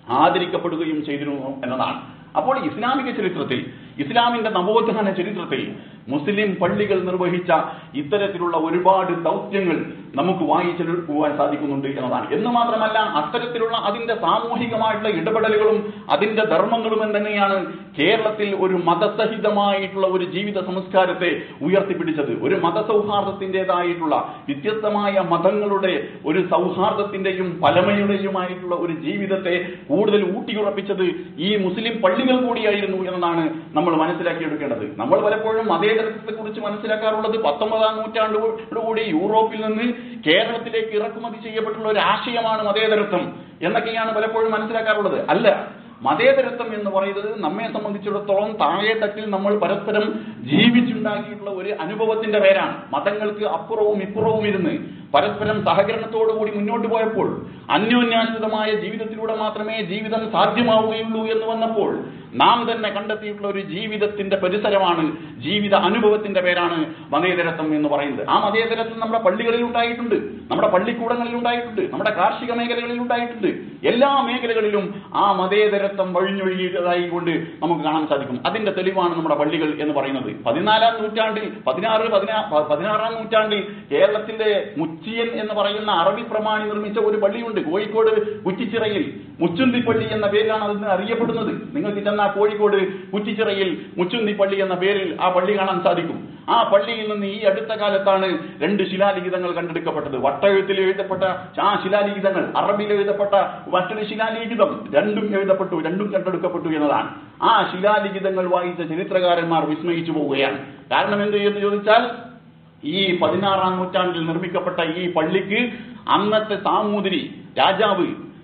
ആദരിക്കപ്പെടുകയും ചെയ്തിരുന്നു എന്നതാണ് അപ്പോൾ ഇസ്ലാമിക ചരിത്രത്തിൽ ഇസ്ലാമിന്റെ നവോത്ഥാന ചരിത്രത്തിൽ മുസ്ലിം പള്ളികൾ നിർവഹിച്ച ഇത്തരത്തിലുള്ള ഒരുപാട് ദൗത്യങ്ങൾ നമുക്ക് വായിച്ചെടുക്കുവാൻ സാധിക്കുന്നുണ്ട് എന്നതാണ് എന്ന് മാത്രമല്ല അത്തരത്തിലുള്ള അതിന്റെ സാമൂഹികമായിട്ടുള്ള ഇടപെടലുകളും അതിന്റെ ധർമ്മങ്ങളും എന്ന് തന്നെയാണ് കേരളത്തിൽ ഒരു മതസഹിതമായിട്ടുള്ള ഒരു ജീവിത സംസ്കാരത്തെ ഉയർത്തിപ്പിടിച്ചത് ഒരു മതസൗഹാർദ്ദത്തിൻ്റെതായിട്ടുള്ള വ്യത്യസ്തമായ മതങ്ങളുടെ ഒരു സൗഹാർദ്ദത്തിന്റെയും പലമയുടെയുമായിട്ടുള്ള ഒരു ജീവിതത്തെ കൂടുതൽ ഊട്ടിയുറപ്പിച്ചത് ഈ മുസ്ലിം പള്ളികൾ കൂടിയായിരുന്നു എന്നതാണ് നമ്മൾ മനസ്സിലാക്കിയെടുക്കേണ്ടത് നമ്മൾ പലപ്പോഴും മതേതരത്വത്തെ കുറിച്ച് മനസ്സിലാക്കാറുള്ളത് പത്തൊമ്പതാം നൂറ്റാണ്ടോടുകൂടി യൂറോപ്പിൽ നിന്ന് കേരളത്തിലേക്ക് ഇറക്കുമതി ചെയ്യപ്പെട്ടുള്ള ഒരു ആശയമാണ് മതേതരത്വം എന്നൊക്കെയാണ് പലപ്പോഴും മനസ്സിലാക്കാറുള്ളത് അല്ല മതേതരത്വം എന്ന് പറയുന്നത് നമ്മെ സംബന്ധിച്ചിടത്തോളം താഴെ തട്ടിൽ നമ്മൾ പരസ്പരം ജീവിച്ചുണ്ടാക്കിയിട്ടുള്ള ഒരു അനുഭവത്തിന്റെ പേരാണ് മതങ്ങൾക്ക് അപ്പുറവും ഇപ്പുറവും ഇരുന്ന് പരസ്പരം സഹകരണത്തോടുകൂടി മുന്നോട്ട് പോയപ്പോൾ അന്യോന്യാശ്രിതമായ ജീവിതത്തിലൂടെ മാത്രമേ ജീവിതം സാധ്യമാവുകയുള്ളൂ എന്ന് വന്നപ്പോൾ നാം തന്നെ കണ്ടെത്തിയിട്ടുള്ള ഒരു ജീവിതത്തിന്റെ പരിസരമാണ് ജീവിത അനുഭവത്തിന്റെ പേരാണ് മതേതരത്വം എന്ന് പറയുന്നത് ആ മതേതരത്വം നമ്മുടെ പള്ളികളിൽ ഉണ്ടായിട്ടുണ്ട് നമ്മുടെ പള്ളിക്കൂടങ്ങളിൽ ഉണ്ടായിട്ടുണ്ട് നമ്മുടെ കാർഷിക മേഖലകളിൽ ഉണ്ടായിട്ടുണ്ട് എല്ലാ മേഖലകളിലും ആ മതേതരത്വം വഴിഞ്ഞൊഴുകിയതായി കൊണ്ട് നമുക്ക് കാണാൻ സാധിക്കും അതിന്റെ തെളിവാണ് നമ്മുടെ പള്ളികൾ എന്ന് പറയുന്നത് പതിനാലാം നൂറ്റാണ്ടിൽ പതിനാറ് പതിനാ പതിനാറാം നൂറ്റാണ്ടിൽ കേരളത്തിന്റെ മുച്ചിയൻ എന്ന് പറയുന്ന അറബി പ്രമാണി നിർമ്മിച്ച ഒരു പള്ളിയുണ്ട് കോഴിക്കോട് കുറ്റിച്ചിറയിൽ മുച്ചുന്തിപ്പള്ളി എന്ന പേരിലാണ് അതിന് അറിയപ്പെടുന്നത് നിങ്ങൾക്ക് ചെന്നാൽ കോഴിക്കോട് കുറ്റിച്ചിറയിൽ മുച്ചുന്തിപ്പള്ളി എന്ന പേരിൽ ആ പള്ളി കാണാൻ സാധിക്കും ആ പള്ളിയിൽ നിന്ന് ഈ അടുത്ത കാലത്താണ് രണ്ട് ശിലാലിഖിതങ്ങൾ കണ്ടെടുക്കപ്പെട്ടത് വട്ടഴുത്തിൽ എഴുതപ്പെട്ട ആ ശിലാലിഖിതങ്ങൾ അറബിയിൽ എഴുതപ്പെട്ട മറ്റൊരു ശിലാലിഖിതം രണ്ടും എഴുതപ്പെട്ടു രണ്ടും കണ്ടെടുക്കപ്പെട്ടു എന്നതാണ് ആ ശിലാലിഖിതങ്ങൾ വായിച്ച ചരിത്രകാരന്മാർ വിസ്മയിച്ചു പോവുകയാണ് കാരണം എന്ത് എന്ന് ചോദിച്ചാൽ ഈ പതിനാറാം നൂറ്റാണ്ടിൽ നിർമ്മിക്കപ്പെട്ട ഈ പള്ളിക്ക് അന്നത്തെ സാമൂതിരി രാജാവ്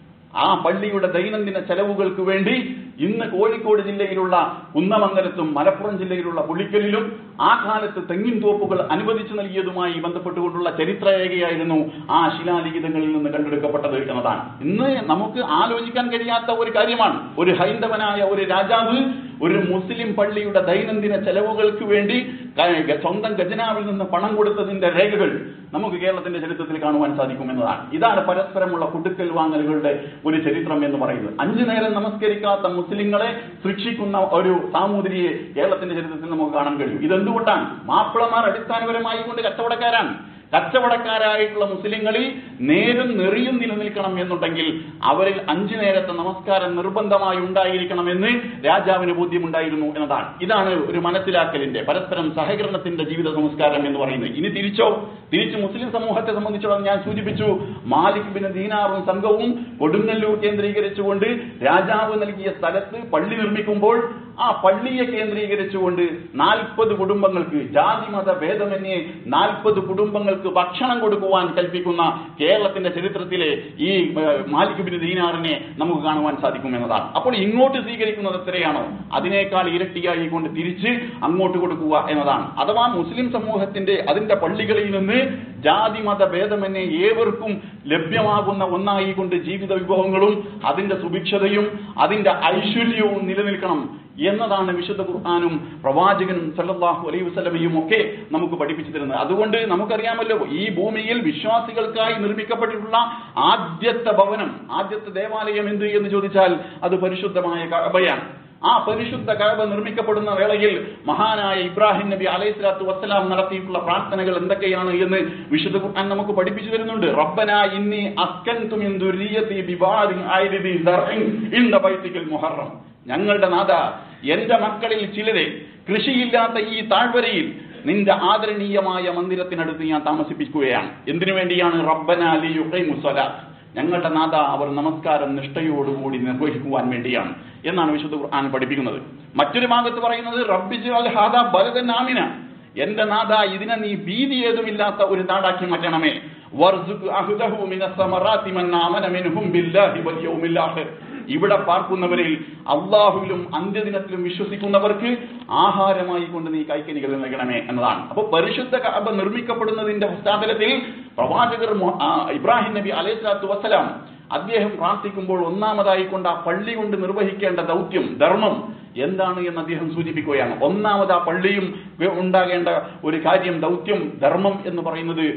ആ പള്ളിയുടെ ദൈനംദിന ചെലവുകൾക്ക് വേണ്ടി ഇന്ന് കോഴിക്കോട് ജില്ലയിലുള്ള കുന്നമംഗലത്തും മലപ്പുറം ജില്ലയിലുള്ള പുളിക്കലിലും ആ കാലത്ത് തെങ്ങിൻ തോപ്പുകൾ അനുവദിച്ചു നൽകിയതുമായി ബന്ധപ്പെട്ടുകൊണ്ടുള്ള ചരിത്രരേഖയായിരുന്നു ആ ശിലാലിഖിതങ്ങളിൽ നിന്ന് കണ്ടെടുക്കപ്പെട്ടത് എന്നതാണ് ഇന്ന് നമുക്ക് ആലോചിക്കാൻ കഴിയാത്ത ഒരു കാര്യമാണ് ഒരു ഹൈന്ദവനായ ഒരു രാജാവ് ഒരു മുസ്ലിം പള്ളിയുടെ ദൈനംദിന ചെലവുകൾക്ക് വേണ്ടി ക- സ്വന്തം ഖജനാവിൽ നിന്ന് പണം കൊടുത്തതിന്റെ രേഖകൾ നമുക്ക് കേരളത്തിന്റെ ചരിത്രത്തിൽ കാണുവാൻ സാധിക്കും എന്നതാണ് ഇതാണ് പരസ്പരമുള്ള കുടുക്കൽ വാങ്ങലുകളുടെ ഒരു ചരിത്രം എന്ന് പറയുന്നത് അഞ്ചു നേരം നമസ്കരിക്കാത്ത മുസ്ലിങ്ങളെ ശിക്ഷിക്കുന്ന ഒരു സാമൂതിരിയെ കേരളത്തിന്റെ ചരിത്രത്തിൽ നമുക്ക് കാണാൻ കഴിയും ഇതെന്തുകൊണ്ടാണ് മാപ്പിളമാർ അടിസ്ഥാനപരമായി കൊണ്ട് കച്ചവടക്കാരാണ് കച്ചവടക്കാരായിട്ടുള്ള മുസ്ലിങ്ങളിൽ നേരും നെറിയും നിലനിൽക്കണം എന്നുണ്ടെങ്കിൽ അവരിൽ അഞ്ചു നേരത്തെ നമസ്കാരം നിർബന്ധമായി ഉണ്ടായിരിക്കണമെന്ന് രാജാവിന് ബോധ്യമുണ്ടായിരുന്നു എന്നതാണ് ഇതാണ് ഒരു മനസ്സിലാക്കലിന്റെ പരസ്പരം സഹകരണത്തിന്റെ ജീവിത സംസ്കാരം എന്ന് പറയുന്നത് ഇനി തിരിച്ചോ തിരിച്ച് മുസ്ലിം സമൂഹത്തെ സംബന്ധിച്ചിടത്തോളം ഞാൻ സൂചിപ്പിച്ചു മാലിക് ബിൻ ദീനാറും സംഘവും കൊടുങ്ങല്ലൂർ കേന്ദ്രീകരിച്ചുകൊണ്ട് രാജാവ് നൽകിയ സ്ഥലത്ത് പള്ളി നിർമ്മിക്കുമ്പോൾ ആ പള്ളിയെ കേന്ദ്രീകരിച്ചുകൊണ്ട് നാൽപ്പത് കുടുംബങ്ങൾക്ക് ജാതി മത ഭേദമന്യേ നാൽപ്പത് കുടുംബങ്ങൾക്ക് ഭക്ഷണം കൊടുക്കുവാൻ കൽപ്പിക്കുന്ന കേരളത്തിന്റെ ചരിത്രത്തിലെ ഈ ഏഹ്, മാലിക് ബിൻ ദീനാറിനെ നമുക്ക് കാണുവാൻ സാധിക്കും എന്നതാണ് അപ്പോൾ ഇങ്ങോട്ട് സ്വീകരിക്കുന്നത് എത്രയാണോ അതിനേക്കാൾ ഇരട്ടിയായി കൊണ്ട് തിരിച്ച് അങ്ങോട്ട് കൊടുക്കുക എന്നതാണ് അഥവാ മുസ്ലിം സമൂഹത്തിന്റെ അതിന്റെ പള്ളികളിൽ നിന്ന് ജാതി മത ഭേദമന്യേ ഏവർക്കും ലഭ്യമാകുന്ന ഒന്നായി കൊണ്ട് ജീവിത വിഭവങ്ങളും അതിന്റെ സുഭിക്ഷതയും അതിന്റെ ഐശ്വര്യവും നിലനിൽക്കണം എന്നതാണ് വിശുദ്ധ ഖുർആാനും പ്രവാചകനും സല്ലല്ലാഹു അലൈഹി വസല്ലമയും ഒക്കെ നമുക്ക് പഠിപ്പിച്ചു തരുന്നത് അതുകൊണ്ട് നമുക്കറിയാമല്ലോ ഈ ഭൂമിയിൽ വിശ്വാസികൾക്കായി നിർമ്മിക്കപ്പെട്ടിട്ടുള്ള ആദ്യത്തെ ഭവനം ആദ്യത്തെ ദേവാലയം എന്ത് എന്ന് ചോദിച്ചാൽ അത് പരിശുദ്ധമായ കഅബയാണ് ആ പരിശുദ്ധ കഅബ നിർമ്മിക്കപ്പെടുന്ന വേളയിൽ മഹാനായ ഇബ്രാഹിം നബി അലൈഹി സ്വലാത്തു വസ്സലാം നടത്തിയിട്ടുള്ള പ്രാർത്ഥനകൾ എന്തൊക്കെയാണ് എന്ന് വിശുദ്ധ ഖുർആൻ നമുക്ക് പഠിപ്പിച്ചു തരുന്നുണ്ട് റബ്ബന ഇന്നി അസ്കൻതു മിൻ ദുർരിയതി ബിബാദിൻ ആയിരി ദർഇൻ ഇൻദ ബൈതിക്കൽ മുഹറം ഞങ്ങളുടെ നാഥ എന്റെ മക്കളിൽ ചിലരെ കൃഷിയില്ലാത്ത ഈ താഴ്വരയിൽ നിന്റെ ആദരണീയമായ മന്ദിരത്തിനടുത്ത് ഞാൻ താമസിപ്പിക്കുകയാണ് എന്തിനു വേണ്ടിയാണ് റബ്ബന ലിയുഖൈമുസ്സലാത്ത് ഞങ്ങളുടെ നാഥ അവർ നമസ്കാരം നിഷ്ഠയോടുകൂടി നിർവഹിക്കുവാൻ വേണ്ടിയാണ് എന്നാണ് വിശുദ്ധ ഖുർആൻ പഠിപ്പിക്കുന്നത് മറ്റൊരു ഭാഗത്ത് പറയുന്നത് റബ്ബിജ് അൽ ഹാദ ബലദൻ ആമിന എന്റെ നാഥ ഇതിനെ നീ ഭീതി ഏതുമില്ലാത്ത ഒരു നാടാക്കി മാറ്റണമേ വർസുഖ് അഹ്ദഹു മിനസ് സമറാത്തി മൻ ആമന മിൻഹും ബില്ലാഹി വൽ യൗമിൽ ആഖിർ ഇവിടെ പാർക്കുന്നവരിൽ അള്ളാഹുവിലും അന്ത്യദിനത്തിലും വിശ്വസിക്കുന്നവർക്ക് ആഹാരമായി കൊണ്ട് നീ കൈക്കനികൾ നൽകണമേ എന്നതാണ് അപ്പോൾ പരിശുദ്ധ കഅബ നിർമ്മിക്കപ്പെടുന്നതിന്റെ പശ്ചാത്തലത്തിൽ പ്രവാചകർ മു- ആ, ഇബ്രാഹിം നബി അലൈഹി സ്വലാത്തു വസ്സലാം അദ്ദേഹം പ്രാർത്ഥിക്കുമ്പോൾ ഒന്നാമതായി കൊണ്ട് ആ പള്ളി കൊണ്ട് നിർവഹിക്കേണ്ട ദൗത്യം ധർമ്മം എന്താണ് എന്ന് അദ്ദേഹം സൂചിപ്പിക്കുകയാണ് ഒന്നാമത് ആ പള്ളിയും ഉണ്ടാകേണ്ട ഒരു കാര്യം ദൗത്യം ധർമ്മം എന്ന് പറയുന്നത്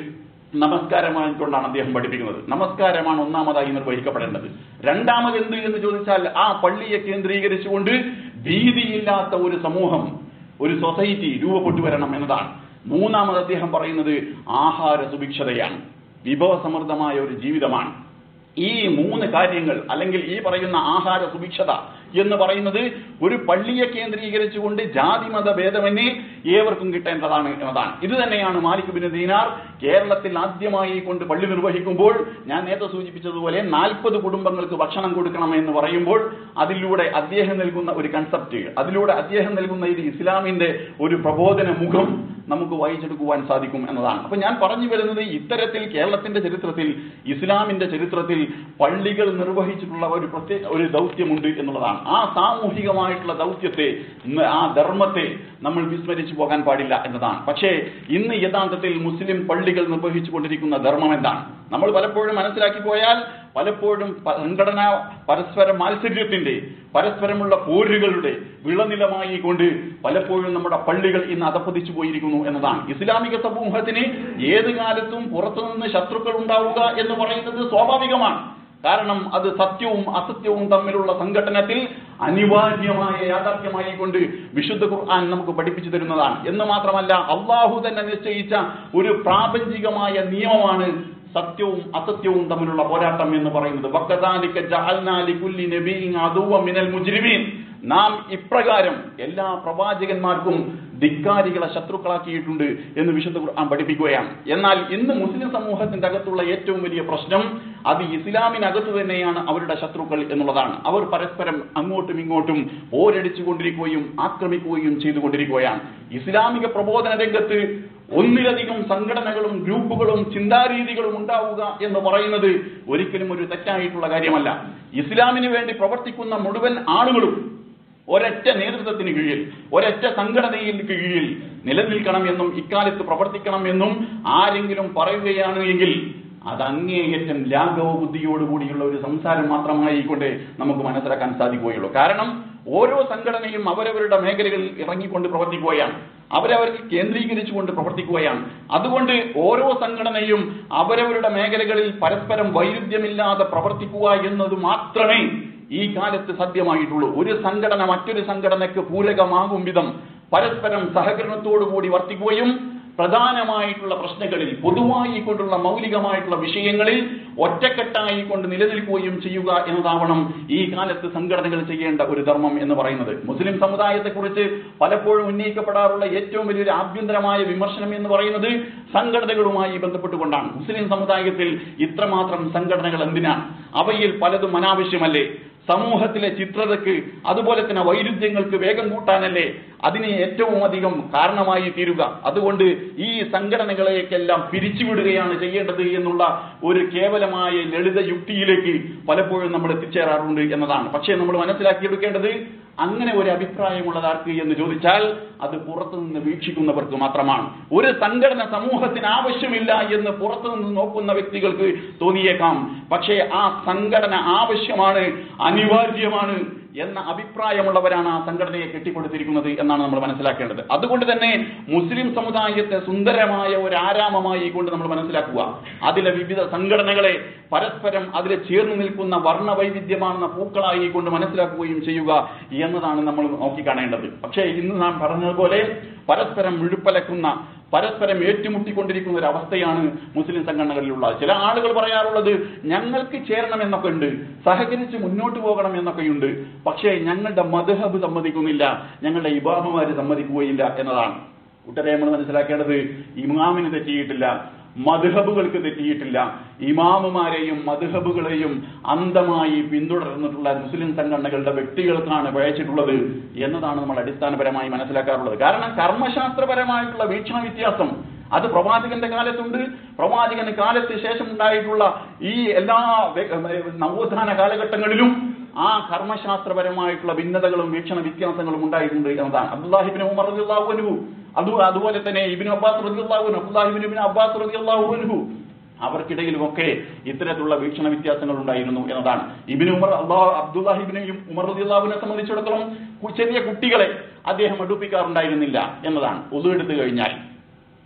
നമസ്കാരമായിക്കൊണ്ടാണ് അദ്ദേഹം പഠിപ്പിക്കുന്നത് നമസ്കാരമാണ് ഒന്നാമതായി നിർവഹിക്കപ്പെടേണ്ടത് രണ്ടാമത് എന്ത് എന്ന് ചോദിച്ചാൽ ആ പള്ളിയെ കേന്ദ്രീകരിച്ചുകൊണ്ട് ഭീതിയില്ലാത്ത ഒരു സമൂഹം ഒരു സൊസൈറ്റി രൂപപ്പെട്ടു വരണം എന്നതാണ് മൂന്നാമത് അദ്ദേഹം പറയുന്നത് ആഹാര സുഭിക്ഷതയാണ് വിഭവസമൃദ്ധമായ ഒരു ജീവിതമാണ് ഈ മൂന്ന് കാര്യങ്ങൾ അല്ലെങ്കിൽ ഈ പറയുന്ന ആഹാര സുഭിക്ഷത എന്ന് പറയുന്നത് ഒരു പള്ളിയെ കേന്ദ്രീകരിച്ചുകൊണ്ട് ജാതിമത ഭേദമന്യേ ഏവർക്കും കിട്ടേണ്ടതാണ് എന്നതാണ് ഇത് തന്നെയാണ് മാലിക് ബിൻ ദീനാർ കേരളത്തിൽ ആദ്യമായി കൊണ്ട് പള്ളി നിർവഹിക്കുമ്പോൾ ഞാൻ നേരത്തെ സൂചിപ്പിച്ചതുപോലെ നാൽപ്പത് കുടുംബങ്ങൾക്ക് ഭക്ഷണം കൊടുക്കണം എന്ന് പറയുമ്പോൾ അതിലൂടെ അദ്ദേഹം നൽകുന്ന ഒരു കൺസെപ്റ്റ് അതിലൂടെ അദ്ദേഹം നൽകുന്ന ഇത് ഇസ്ലാമിന്റെ ഒരു പ്രബോധന മുഖം നമുക്ക് വായിച്ചെടുക്കുവാൻ സാധിക്കും എന്നതാണ് അപ്പൊ ഞാൻ പറഞ്ഞു വരുന്നത് ഇത്തരത്തിൽ കേരളത്തിന്റെ ചരിത്രത്തിൽ ഇസ്ലാമിന്റെ ചരിത്രത്തിൽ പള്ളികൾ നിർവഹിച്ചിട്ടുള്ള ഒരു പ്രത്യേക ഒരു ദൗത്യമുണ്ട് എന്നുള്ളതാണ് ആ സാമൂഹികമായിട്ടുള്ള ദൗത്യത്തെ ഇന്ന് ആ ധർമ്മത്തെ നമ്മൾ വിസ്മരിച്ചു പോകാൻ പാടില്ല എന്നതാണ് പക്ഷേ ഇന്ന് യഥാർത്ഥത്തിൽ മുസ്ലിം പള്ളികൾ നിർവഹിച്ചു കൊണ്ടിരിക്കുന്ന ധർമ്മം എന്താണ് നമ്മൾ പലപ്പോഴും മനസ്സിലാക്കി പോയാൽ പലപ്പോഴും പ- സംഘടനാ പരസ്പര മാത്സര്യത്തിന്റെ പരസ്പരമുള്ള പോരുകളുടെ വിളനിലമായി കൊണ്ട് പലപ്പോഴും നമ്മുടെ പള്ളികൾ ഇന്ന് അധപ്പതിച്ചു പോയിരിക്കുന്നു എന്നതാണ് ഇസ്ലാമിക സമൂഹത്തിന് ഏത് കാലത്തും പുറത്തുനിന്ന് ശത്രുക്കൾ ഉണ്ടാവുക എന്ന് പറയുന്നത് സ്വാഭാവികമാണ് കാരണം അത് സത്യവും അസത്യവും തമ്മിലുള്ള സംഘടനത്തിൽ അനിവാര്യമായ യാഥാർത്ഥ്യമായി കൊണ്ട് വിശുദ്ധ ഖുർആൻ നമുക്ക് പഠിപ്പിച്ചു തരുന്നതാണ് എന്ന് മാത്രമല്ല അള്ളാഹു തന്നെ നിശ്ചയിച്ച ഒരു പ്രാപഞ്ചികമായ നിയമമാണ് സത്യവും അസത്യവും തമ്മിലുള്ള പോരാട്ടം എന്ന് പറയുന്നത് വക്കദാലിക ജഅൽനാ ലികുല്ലി നബിയ്യിൻ അദുവ്വൻ മിനൽ മുജ്രിമീൻ നാം ഇപ്രകാരം എല്ലാ പ്രവാചകന്മാർക്കും ധിക്കാരികളെ ശത്രുക്കളാക്കിയിട്ടുണ്ട് എന്ന് വിശുദ്ധ ഖുർആൻ പഠിപ്പിക്കുകയാണ് എന്നാൽ ഇന്ന് മുസ്ലിം സമൂഹത്തിന്റെ അകത്തുള്ള ഏറ്റവും വലിയ പ്രശ്നം അത് ഇസ്ലാമിനകത്ത് തന്നെയാണ് അവരുടെ ശത്രുക്കൾ എന്നുള്ളതാണ് അവർ പരസ്പരം അങ്ങോട്ടും ഇങ്ങോട്ടും പോരടിച്ചു കൊണ്ടിരിക്കുകയും ആക്രമിക്കുകയും ചെയ്തുകൊണ്ടിരിക്കുകയാണ് ഇസ്ലാമിക പ്രബോധന രംഗത്ത് ഒന്നിലധികം സംഘടനകളും ഗ്രൂപ്പുകളും ചിന്താരീതികളും ഉണ്ടാവുക എന്ന് പറയുന്നത് ഒരിക്കലും ഒരു തെറ്റായിട്ടുള്ള കാര്യമല്ല ഇസ്ലാമിന് വേണ്ടി പ്രവർത്തിക്കുന്ന മുഴുവൻ ആളുകളും ഒരൊറ്റ നേതൃത്വത്തിന് കീഴിൽ ഒരൊറ്റ സംഘടനയിൽ കീഴിൽ നിലനിൽക്കണം എന്നും ഇക്കാലത്ത് പ്രവർത്തിക്കണം എന്നും ആരെങ്കിലും പറയുകയാണ് എങ്കിൽ അത് അങ്ങേയറ്റം ലാഘവ ബുദ്ധിയോടുകൂടിയുള്ള ഒരു സംസാരം മാത്രമായിക്കൊണ്ട് നമുക്ക് മനസ്സിലാക്കാൻ സാധിക്കുകയുള്ളൂ കാരണം ഓരോ സംഘടനയും അവരവരുടെ മേഖലകളിൽ ഇറങ്ങിക്കൊണ്ട് പ്രവർത്തിക്കുകയാണ് അവരവർക്ക് കേന്ദ്രീകരിച്ചുകൊണ്ട് പ്രവർത്തിക്കുകയാണ് അതുകൊണ്ട് ഓരോ സംഘടനയും അവരവരുടെ മേഖലകളിൽ പരസ്പരം വൈരുദ്ധ്യമില്ലാതെ പ്രവർത്തിക്കുക എന്നത് മാത്രമേ ഈ കാലത്ത് സാധ്യമായിട്ടുള്ളൂ ഒരു സംഘടന മറ്റൊരു സംഘടനയ്ക്ക് പൂരകമാകും വിധം പരസ്പരം സഹകരണത്തോടുകൂടി വർത്തിക്കുകയും പ്രധാനമായിട്ടുള്ള പ്രശ്നങ്ങളിൽ പൊതുവായി കൊണ്ടുള്ള മൗലികമായിട്ടുള്ള വിഷയങ്ങളിൽ ഒറ്റക്കെട്ടായി കൊണ്ട് നിലനിൽക്കുകയും ചെയ്യുക എന്നതാവണം ഈ കാലത്ത് സംഘടനകൾ ചെയ്യേണ്ട ഒരു ധർമ്മം എന്ന് പറയുന്നത് മുസ്ലിം സമുദായത്തെക്കുറിച്ച് പലപ്പോഴും ഉന്നയിക്കപ്പെടാറുള്ള ഏറ്റവും വലിയൊരു ആഭ്യന്തരമായ വിമർശനം എന്ന് പറയുന്നത് സംഘടനകളുമായി ബന്ധപ്പെട്ടുകൊണ്ടാണ് മുസ്ലിം സമുദായത്തിൽ ഇത്രമാത്രം സംഘടനകൾ എന്തിനാണ് അവയിൽ പലതും അനാവശ്യമല്ലേ സമൂഹത്തിലെ ചിത്രതയ്ക്ക് അതുപോലെ തന്നെ വൈരുദ്ധ്യങ്ങൾക്ക് വേഗം കൂട്ടാനല്ലേ അതിന് ഏറ്റവും അധികം കാരണമായി തീരുക അതുകൊണ്ട് ഈ സംഘടനകളെയൊക്കെല്ലാം പിരിച്ചുവിടുകയാണ് ചെയ്യേണ്ടത് എന്നുള്ള ഒരു കേവലമായ ലളിത യുക്തിയിലേക്ക് പലപ്പോഴും നമ്മൾ എത്തിച്ചേരാറുണ്ട് എന്നതാണ് പക്ഷേ നമ്മൾ മനസ്സിലാക്കിയെടുക്കേണ്ടത് അങ്ങനെ ഒരു അഭിപ്രായമുള്ളത് ആർക്ക് എന്ന് ചോദിച്ചാൽ അത് പുറത്തുനിന്ന് വീക്ഷിക്കുന്നവർക്ക് മാത്രമാണ് ഒരു സംഘടന സമൂഹത്തിന് ആവശ്യമില്ല എന്ന് പുറത്തുനിന്ന് നോക്കുന്ന വ്യക്തികൾക്ക് തോന്നിയേക്കാം പക്ഷേ ആ സംഘടന ആവശ്യമാണ് അനിവാര്യമാണ് എന്ന അഭിപ്രായമുള്ളവരാണ് ആ സംഘടനയെ കെട്ടിപ്പടുത്തിരിക്കുന്നത് എന്നാണ് നമ്മൾ മനസ്സിലാക്കേണ്ടത് അതുകൊണ്ട് തന്നെ മുസ്ലിം സമുദായത്തെ സുന്ദരമായ ഒരു ആരാമമായി കൊണ്ട് നമ്മൾ മനസ്സിലാക്കുക അതിലെ വിവിധ സംഘടനകളെ പരസ്പരം അതിലെ ചേർന്ന് നിൽക്കുന്ന വർണ്ണവൈവിധ്യമാണെന്ന പൂക്കളായി കൊണ്ട് മനസ്സിലാക്കുകയും ചെയ്യുക എന്നതാണ് നമ്മൾ നോക്കിക്കാണേണ്ടത് പക്ഷേ ഇന്ന് നാം പറഞ്ഞതുപോലെ പരസ്പരം മുഴുപ്പലക്കുന്ന പരസ്പരം ഏറ്റുമുട്ടിക്കൊണ്ടിരിക്കുന്ന ഒരു അവസ്ഥയാണ് മുസ്ലിം സംഘടനകളിലുള്ളത് ചില ആളുകൾ പറയാറുള്ളത് ഞങ്ങൾക്ക് ചേരണം എന്നൊക്കെ ഉണ്ട് സഹകരിച്ച് മുന്നോട്ട് പോകണം എന്നൊക്കെയുണ്ട് പക്ഷേ ഞങ്ങളുടെ മധുഹബ് സമ്മതിക്കുന്നില്ല ഞങ്ങളുടെ ഇബാമമാര് സമ്മതിക്കുകയില്ല എന്നതാണ് കൂട്ടരെ നമ്മൾ മനസ്സിലാക്കേണ്ടത് ഇമാമിന് തെറ്റിയിട്ടില്ല മധുഹബുകൾക്ക് തെറ്റിയിട്ടില്ല ഇമാമുമാരെയും മധുഹബുകളെയും അന്ധമായി പിന്തുടർന്നിട്ടുള്ള മുസ്ലിം സംഘടനകളുടെ വ്യക്തികൾക്കാണ് പഴച്ചിട്ടുള്ളത് എന്നതാണ് നമ്മൾ അടിസ്ഥാനപരമായി മനസ്സിലാക്കാറുള്ളത് കാരണം കർമ്മശാസ്ത്രപരമായിട്ടുള്ള വീക്ഷണ വ്യത്യാസം അത് പ്രവാചകന്റെ കാലത്തുണ്ട് പ്രവാചകന് കാലത്ത് ശേഷം ഉണ്ടായിട്ടുള്ള ഈ എല്ലാ വെ- നവോത്ഥാന കാലഘട്ടങ്ങളിലും ആ കർമ്മശാസ്ത്രപരമായിട്ടുള്ള ഭിന്നതകളും വീക്ഷണ വ്യത്യാസങ്ങളും ഉണ്ടായിട്ടുണ്ട് എന്നതാണ് അബ്ദുല്ലാഹിബിൻ ഉമർ റളിയല്ലാഹു അൻഹു അത് അതുപോലെ തന്നെ ഇബിൻ അബ്ബാസ് റളിയല്ലാഹു അൻഹു അബ്ദുല്ലാഹിബിൻ ഇബിൻ അബ്ബാസ് റളിയല്ലാഹു അൻഹു അവർക്കിടയിലുമൊക്കെ ഇത്തരത്തിലുള്ള വീക്ഷണ വ്യത്യാസങ്ങൾ ഉണ്ടായിരുന്നു എന്നതാണ് ഇബിന് ഉമർ അള്ളാഹ് അബ്ദുല്ലാഹിബിനെയും ഉമർ റളിയല്ലാഹുവിനെ സംബന്ധിച്ചിടത്തോളം കു- ചെറിയ കുട്ടികളെ അദ്ദേഹം അടുപ്പിക്കാറുണ്ടായിരുന്നില്ല എന്നതാണ് ഒതു എടുത്തു കഴിഞ്ഞാൽ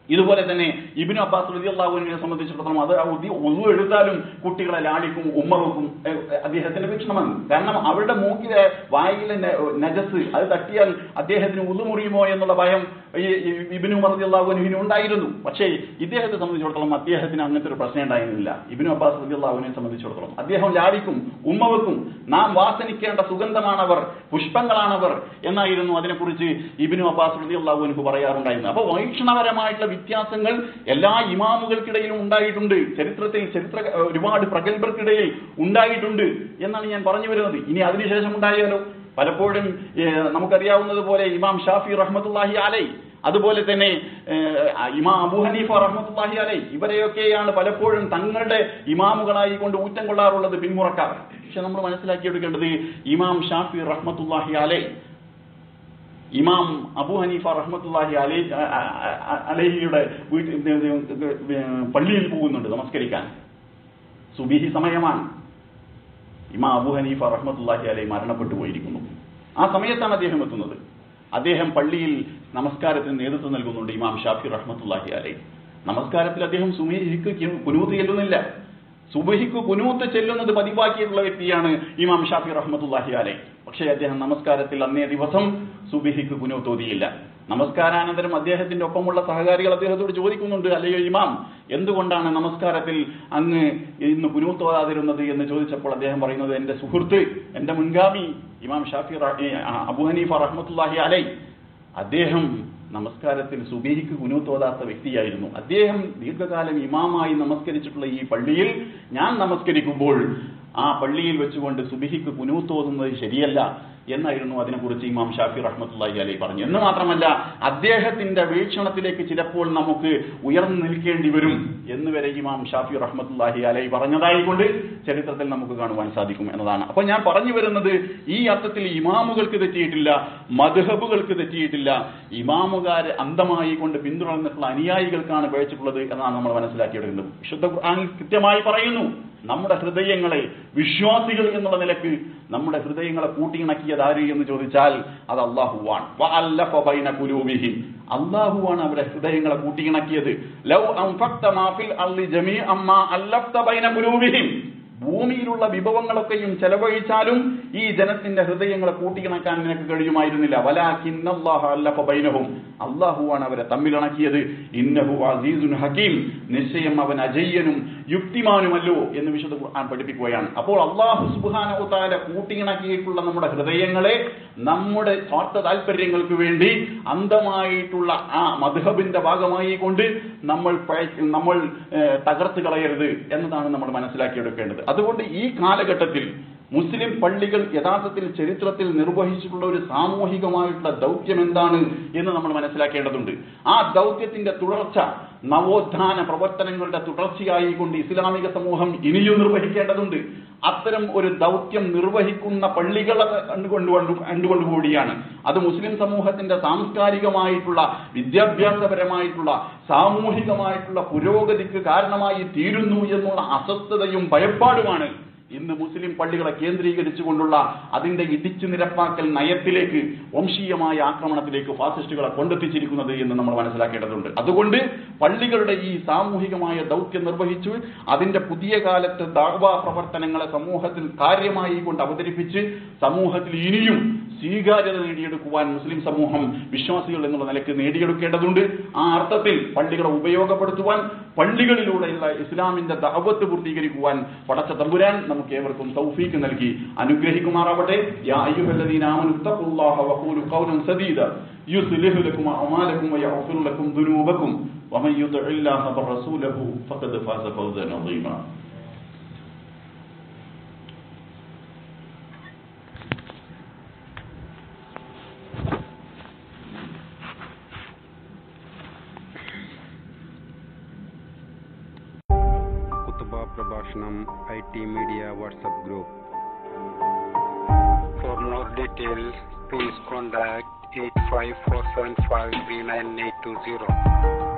ഇതുപോലെ തന്നെ ഇബിനു അബ്ബാസ് റതി അള്ളാഹുവിനെ സംബന്ധിച്ചിടത്തോളം അത് ഒന്നു എടുത്താലും കുട്ടികളെ ലാളിക്കും ഉമ്മ വെക്കും ഏഹ്, ഏഹ്, അദ്ദേഹത്തിന്റെ വീക്ഷണമാണ് കാരണം അവരുടെ മൂക്കിലെ വായിലെ ന- നജസ് അത് തട്ടിയാൽ അദ്ദേഹത്തിന് ഉതുമുറിയുമോ എന്നുള്ള ഭയം ഈ ഈ ഇബിനു റതി അള്ളാഹുവിന് ഉണ്ടായിരുന്നു പക്ഷേ ഇദ്ദേഹത്തെ സംബന്ധിച്ചിടത്തോളം അദ്ദേഹത്തിന് അങ്ങനത്തെ ഒരു പ്രശ്നം ഉണ്ടായിരുന്നില്ല ഇബിനു അബ്ബാസ് റതി അള്ളാഹുവിനെ സംബന്ധിച്ചിടത്തോളം അദ്ദേഹം ലാളിക്കും ഉമ്മ വെക്കും നാം വാസനിക്കേണ്ട സുഗന്ധമാണവർ പുഷ്പങ്ങളാണവർ എന്നായിരുന്നു അതിനെക്കുറിച്ച് ഇബിനു അബ്ബാസ് റതി അള്ളാഹുവിന് പറയാറുണ്ടായിരുന്നത് അപ്പോൾ വീക്ഷണപരമായിട്ടുള്ള വ്യത്യാസങ്ങൾ എല്ലാ ഇമാമുകൾക്കിടയിലും ഉണ്ടായിട്ടുണ്ട് ചരിത്രത്തിൽ ചരിത്ര ഒരുപാട് പ്രഗത്ഭർക്കിടയിൽ ഉണ്ടായിട്ടുണ്ട് എന്നാണ് ഞാൻ പറഞ്ഞു വരുന്നത് ഇനി അതിനുശേഷം ഉണ്ടായാലോ പലപ്പോഴും ഏഹ്, നമുക്കറിയാവുന്നതുപോലെ ഇമാം ഷാഫി റഹ്മത്തുല്ലാഹി അലൈ അതുപോലെ തന്നെ ഏഹ്, ഇമാം അബു ഹനീഫ റഹ്മത്തുല്ലാഹി അലൈ ഇവരെയൊക്കെയാണ് പലപ്പോഴും തങ്ങളുടെ ഇമാമുകളായി കൊണ്ട് ഊറ്റം കൊള്ളാറുള്ളത് പിന്മുറക്കാർ പക്ഷെ നമ്മൾ മനസ്സിലാക്കിയെടുക്കേണ്ടത് ഇമാം ഷാഫി റഹ്മത്തുല്ലാഹി അലൈ ഇമാം അബു ഹനീഫ റഹ്മത്തുല്ലാഹി അലൈ അ- അ- അ- അലൈഹിയുടെ വീട്ടിൽ പള്ളിയിൽ പോകുന്നുണ്ട് നമസ്കരിക്കാൻ സുബിഹി സമയമാണ് ഇമാം അബു ഹനീഫ റഹ്മത്തുല്ലാഹി അലൈ മരണപ്പെട്ടു പോയിരിക്കുന്നു ആ സമയത്താണ് അദ്ദേഹം എത്തുന്നത് അദ്ദേഹം പള്ളിയിൽ നമസ്കാരത്തിന് നേതൃത്വം നൽകുന്നുണ്ട് ഇമാം ഷാഫി റഹ്മത്തുല്ലാഹി അലൈ നമസ്കാരത്തിൽ അദ്ദേഹം സുബഹിക്ക് കുനൂത്ത് ചെല്ലുന്നില്ല സുബഹിക്ക് കുനൂത്ത് ചെല്ലുന്നത് പതിവാക്കിയിട്ടുള്ള വ്യക്തിയാണ് ഇമാം ഷാഫി റഹ്മത്തുല്ലാഹി അലൈ പക്ഷേ അദ്ദേഹം നമസ്കാരത്തിൽ അന്നേ ദിവസം സുബഹിക്ക് കുനൂത്ത് ഓതിയില്ല നമസ്കാരാനന്തരം അദ്ദേഹത്തിന്റെ ഒപ്പമുള്ള സഹകാരികൾ അദ്ദേഹത്തോട് ചോദിക്കുന്നുണ്ട് അല്ലയോ ഇമാം എന്തുകൊണ്ടാണ് നമസ്കാരത്തിൽ അങ്ങ് ഇന്ന് കുനൂത്ത് ഓതാതിരുന്നത് എന്ന് ചോദിച്ചപ്പോൾ അദ്ദേഹം പറയുന്നത് എന്റെ സുഹൃത്ത് എന്റെ മുൻഗാമി ഇമാം ഷാഫി റ- ഏ, ആ, അബു ഹനീഫ റഹ്മത്തുല്ലാഹി അലൈ അദ്ദേഹം നമസ്കാരത്തിൽ സുബീഹിക്ക് കുനൂത്തോതാത്ത വ്യക്തിയായിരുന്നു അദ്ദേഹം ദീർഘകാലം ഇമാമായി നമസ്കരിച്ചിട്ടുള്ള ഈ പള്ളിയിൽ ഞാൻ നമസ്കരിക്കുമ്പോൾ ആ പള്ളിയിൽ വെച്ചുകൊണ്ട് സുബിഹിക്ക് കുനൂത്തോതുന്നത് ശരിയല്ല എന്നായിരുന്നു അതിനെക്കുറിച്ച് ഇമാം ഷാഫി റഹ്മത്തുള്ളാഹി അലൈ പറഞ്ഞു എന്ന് മാത്രമല്ല അദ്ദേഹത്തിന്റെ വീക്ഷണത്തിലേക്ക് ചിലപ്പോൾ നമുക്ക് ഉയർന്നു നിൽക്കേണ്ടി വരും എന്ന് വരെ ഇമാം ഷാഫി റഹ്മത്തുള്ളാഹി അലൈ പറഞ്ഞതായിക്കൊണ്ട് ചരിത്രത്തിൽ നമുക്ക് കാണുവാൻ സാധിക്കും എന്നതാണ് അപ്പൊ ഞാൻ പറഞ്ഞു വരുന്നത് ഈ അർത്ഥത്തിൽ ഇമാമുകൾക്ക് തെറ്റിയിട്ടില്ല മധുഹബുകൾക്ക് തെറ്റിയിട്ടില്ല ഇമാമുകാരെ അന്ധമായി കൊണ്ട് പിന്തുടർന്നിട്ടുള്ള അനുയായികൾക്കാണ് പിഴച്ചിട്ടുള്ളത് എന്നാണ് നമ്മൾ മനസ്സിലാക്കിയെടുക്കുന്നത് വിശുദ്ധ ഖുർആനിൽ കൃത്യമായി പറയുന്നു നമ്മുടെ ഹൃദയങ്ങളെ വിശ്വാസികൾ എന്നുള്ള നിലക്ക് നമ്മുടെ ഹൃദയങ്ങളെ കൂട്ടിയിണക്കിയത് ആര് എന്ന് ചോദിച്ചാൽ അത് അള്ളാഹുവാണ് വഅല്ലഫ ബൈന ഖുലൂബിഹിം. അള്ളാഹുവാണ് അവരുടെ ഹൃദയങ്ങളെ കൂട്ടിയിണക്കിയത് ലൗ അൻഫഖ്ത മാ ഫിൽ അർളി ജമീഅൻ മാ അല്ലഫ്ത ബൈന ഖുലൂബിഹിം. ഭൂമിയിലുള്ള വിഭവങ്ങളൊക്കെയും ചെലവഴിച്ചാലും ഈ ജനത്തിന്റെ ഹൃദയങ്ങളെ കൂട്ടിയിണക്കാൻ നിനക്ക് കഴിയുമായിരുന്നില്ല വലാഖിന്നല്ലാഹ അല്ലഫ ബൈനഹും അള്ളാഹുവാണ് അവരെ തമ്മിലിണക്കിയത് ഇന്നഹു അസീസുൻ ഹക്കീം നിശ്ചയം അവൻ അജയ്യനും യുക്തിമാനുമല്ലോ എന്ന് വിശുദ്ധ ഖുർആൻ പഠിപ്പിക്കുകയാണ് അപ്പോൾ അള്ളാഹു സുബ്ഹാനഹു തആല കൂട്ടിയിണക്കിയിട്ടുള്ള നമ്മുടെ ഹൃദയങ്ങളെ നമ്മുടെ സ്വാർത്ഥ താല്പര്യങ്ങൾക്ക് വേണ്ടി അന്ധമായിട്ടുള്ള ആ മധുഹബിന്റെ ഭാഗമായി കൊണ്ട് നമ്മൾ പഴ- നമ്മൾ ഏഹ്, തകർത്ത് കളയരുത് എന്നതാണ് നമ്മൾ മനസ്സിലാക്കിയെടുക്കേണ്ടത് അതുകൊണ്ട് ഈ കാലഘട്ടത്തിൽ മുസ്ലിം പള്ളികൾ യഥാർത്ഥത്തിൽ ചരിത്രത്തിൽ നിർവഹിച്ചിട്ടുള്ള ഒരു സാമൂഹികമായിട്ടുള്ള ദൗത്യം എന്താണ് എന്ന് നമ്മൾ മനസ്സിലാക്കേണ്ടതുണ്ട് ആ ദൗത്യത്തിന്റെ തുടർച്ച നവോത്ഥാന പ്രവർത്തനങ്ങളുടെ തുടർച്ചയായി കൊണ്ട് ഇസ്ലാമിക സമൂഹം ഇനിയും നിർവഹിക്കേണ്ടതുണ്ട് അത്തരം ഒരു ദൗത്യം നിർവഹിക്കുന്ന പള്ളികൾ കണ്ടുകൊണ്ട് കണ്ടുകൊണ്ട് കൂടിയാണ് അത് മുസ്ലിം സമൂഹത്തിന്റെ സാംസ്കാരികമായിട്ടുള്ള വിദ്യാഭ്യാസപരമായിട്ടുള്ള സാമൂഹികമായിട്ടുള്ള പുരോഗതിക്ക് കാരണമായി തീരുന്നു എന്നുള്ള അസ്വസ്ഥതയും ഭയപ്പാടുമാണ് ഇന്ന് മുസ്ലിം പള്ളികളെ കേന്ദ്രീകരിച്ചുകൊണ്ടുള്ള അതിന്റെ ഇടിച്ചു നിരപ്പാക്കൽ നയത്തിലേക്ക് വംശീയമായ ആക്രമണത്തിലേക്ക് ഫാസിസ്റ്റുകളെ കൊണ്ടെത്തിച്ചിരിക്കുന്നത് എന്ന് നമ്മൾ മനസ്സിലാക്കേണ്ടതുണ്ട് അതുകൊണ്ട് പള്ളികളുടെ ഈ സാമൂഹികമായ ദൗത്യം നിർവഹിച്ചു അതിന്റെ പുതിയ കാലത്തെ ദാഴ്വാ പ്രവർത്തനങ്ങളെ സമൂഹത്തിൽ കാര്യമായി കൊണ്ട് അവതരിപ്പിച്ച് സമൂഹത്തിൽ ഇനിയും സ്വീകാര്യത നേടിയെടുക്കുവാൻ മുസ്ലിം സമൂഹം വിശ്വാസികൾ എന്നുള്ള നിലയ്ക്ക് നേടിയെടുക്കേണ്ടതുണ്ട് ആ അർത്ഥത്തിൽ പള്ളികളെ ഉപയോഗപ്പെടുത്തുവാൻ പള്ളികളിലൂടെയുള്ള ഇസ്ലാമിന്റെ ദഅവത്ത് പൂർത്തീകരിക്കുവാൻ പടച്ച തമ്പുരാൻ നമുക്ക് ഏവർക്കും തൗഫീക്ക് നൽകി അനുഗ്രഹിക്കുമാറാവട്ടെ യാ അയ്യുഹല്ലദീന ആമനു തഖുല്ലാഹ വഖൂലു ഖൗലൻ സദീദ യുസ്ലിഹു ലക്കും അഅമാലക്കും വയഗ്ഫിർ ലക്കും ദുനൂബക്കും വമൻ യുതിഇല്ലാഹ വറസൂലഹു ഫഖദ് ഫാസ ഫൗസൻ അദീമാ കുത്തുബ പ്രഭാഷണം I T media WhatsApp group For more details, please contact 854753980.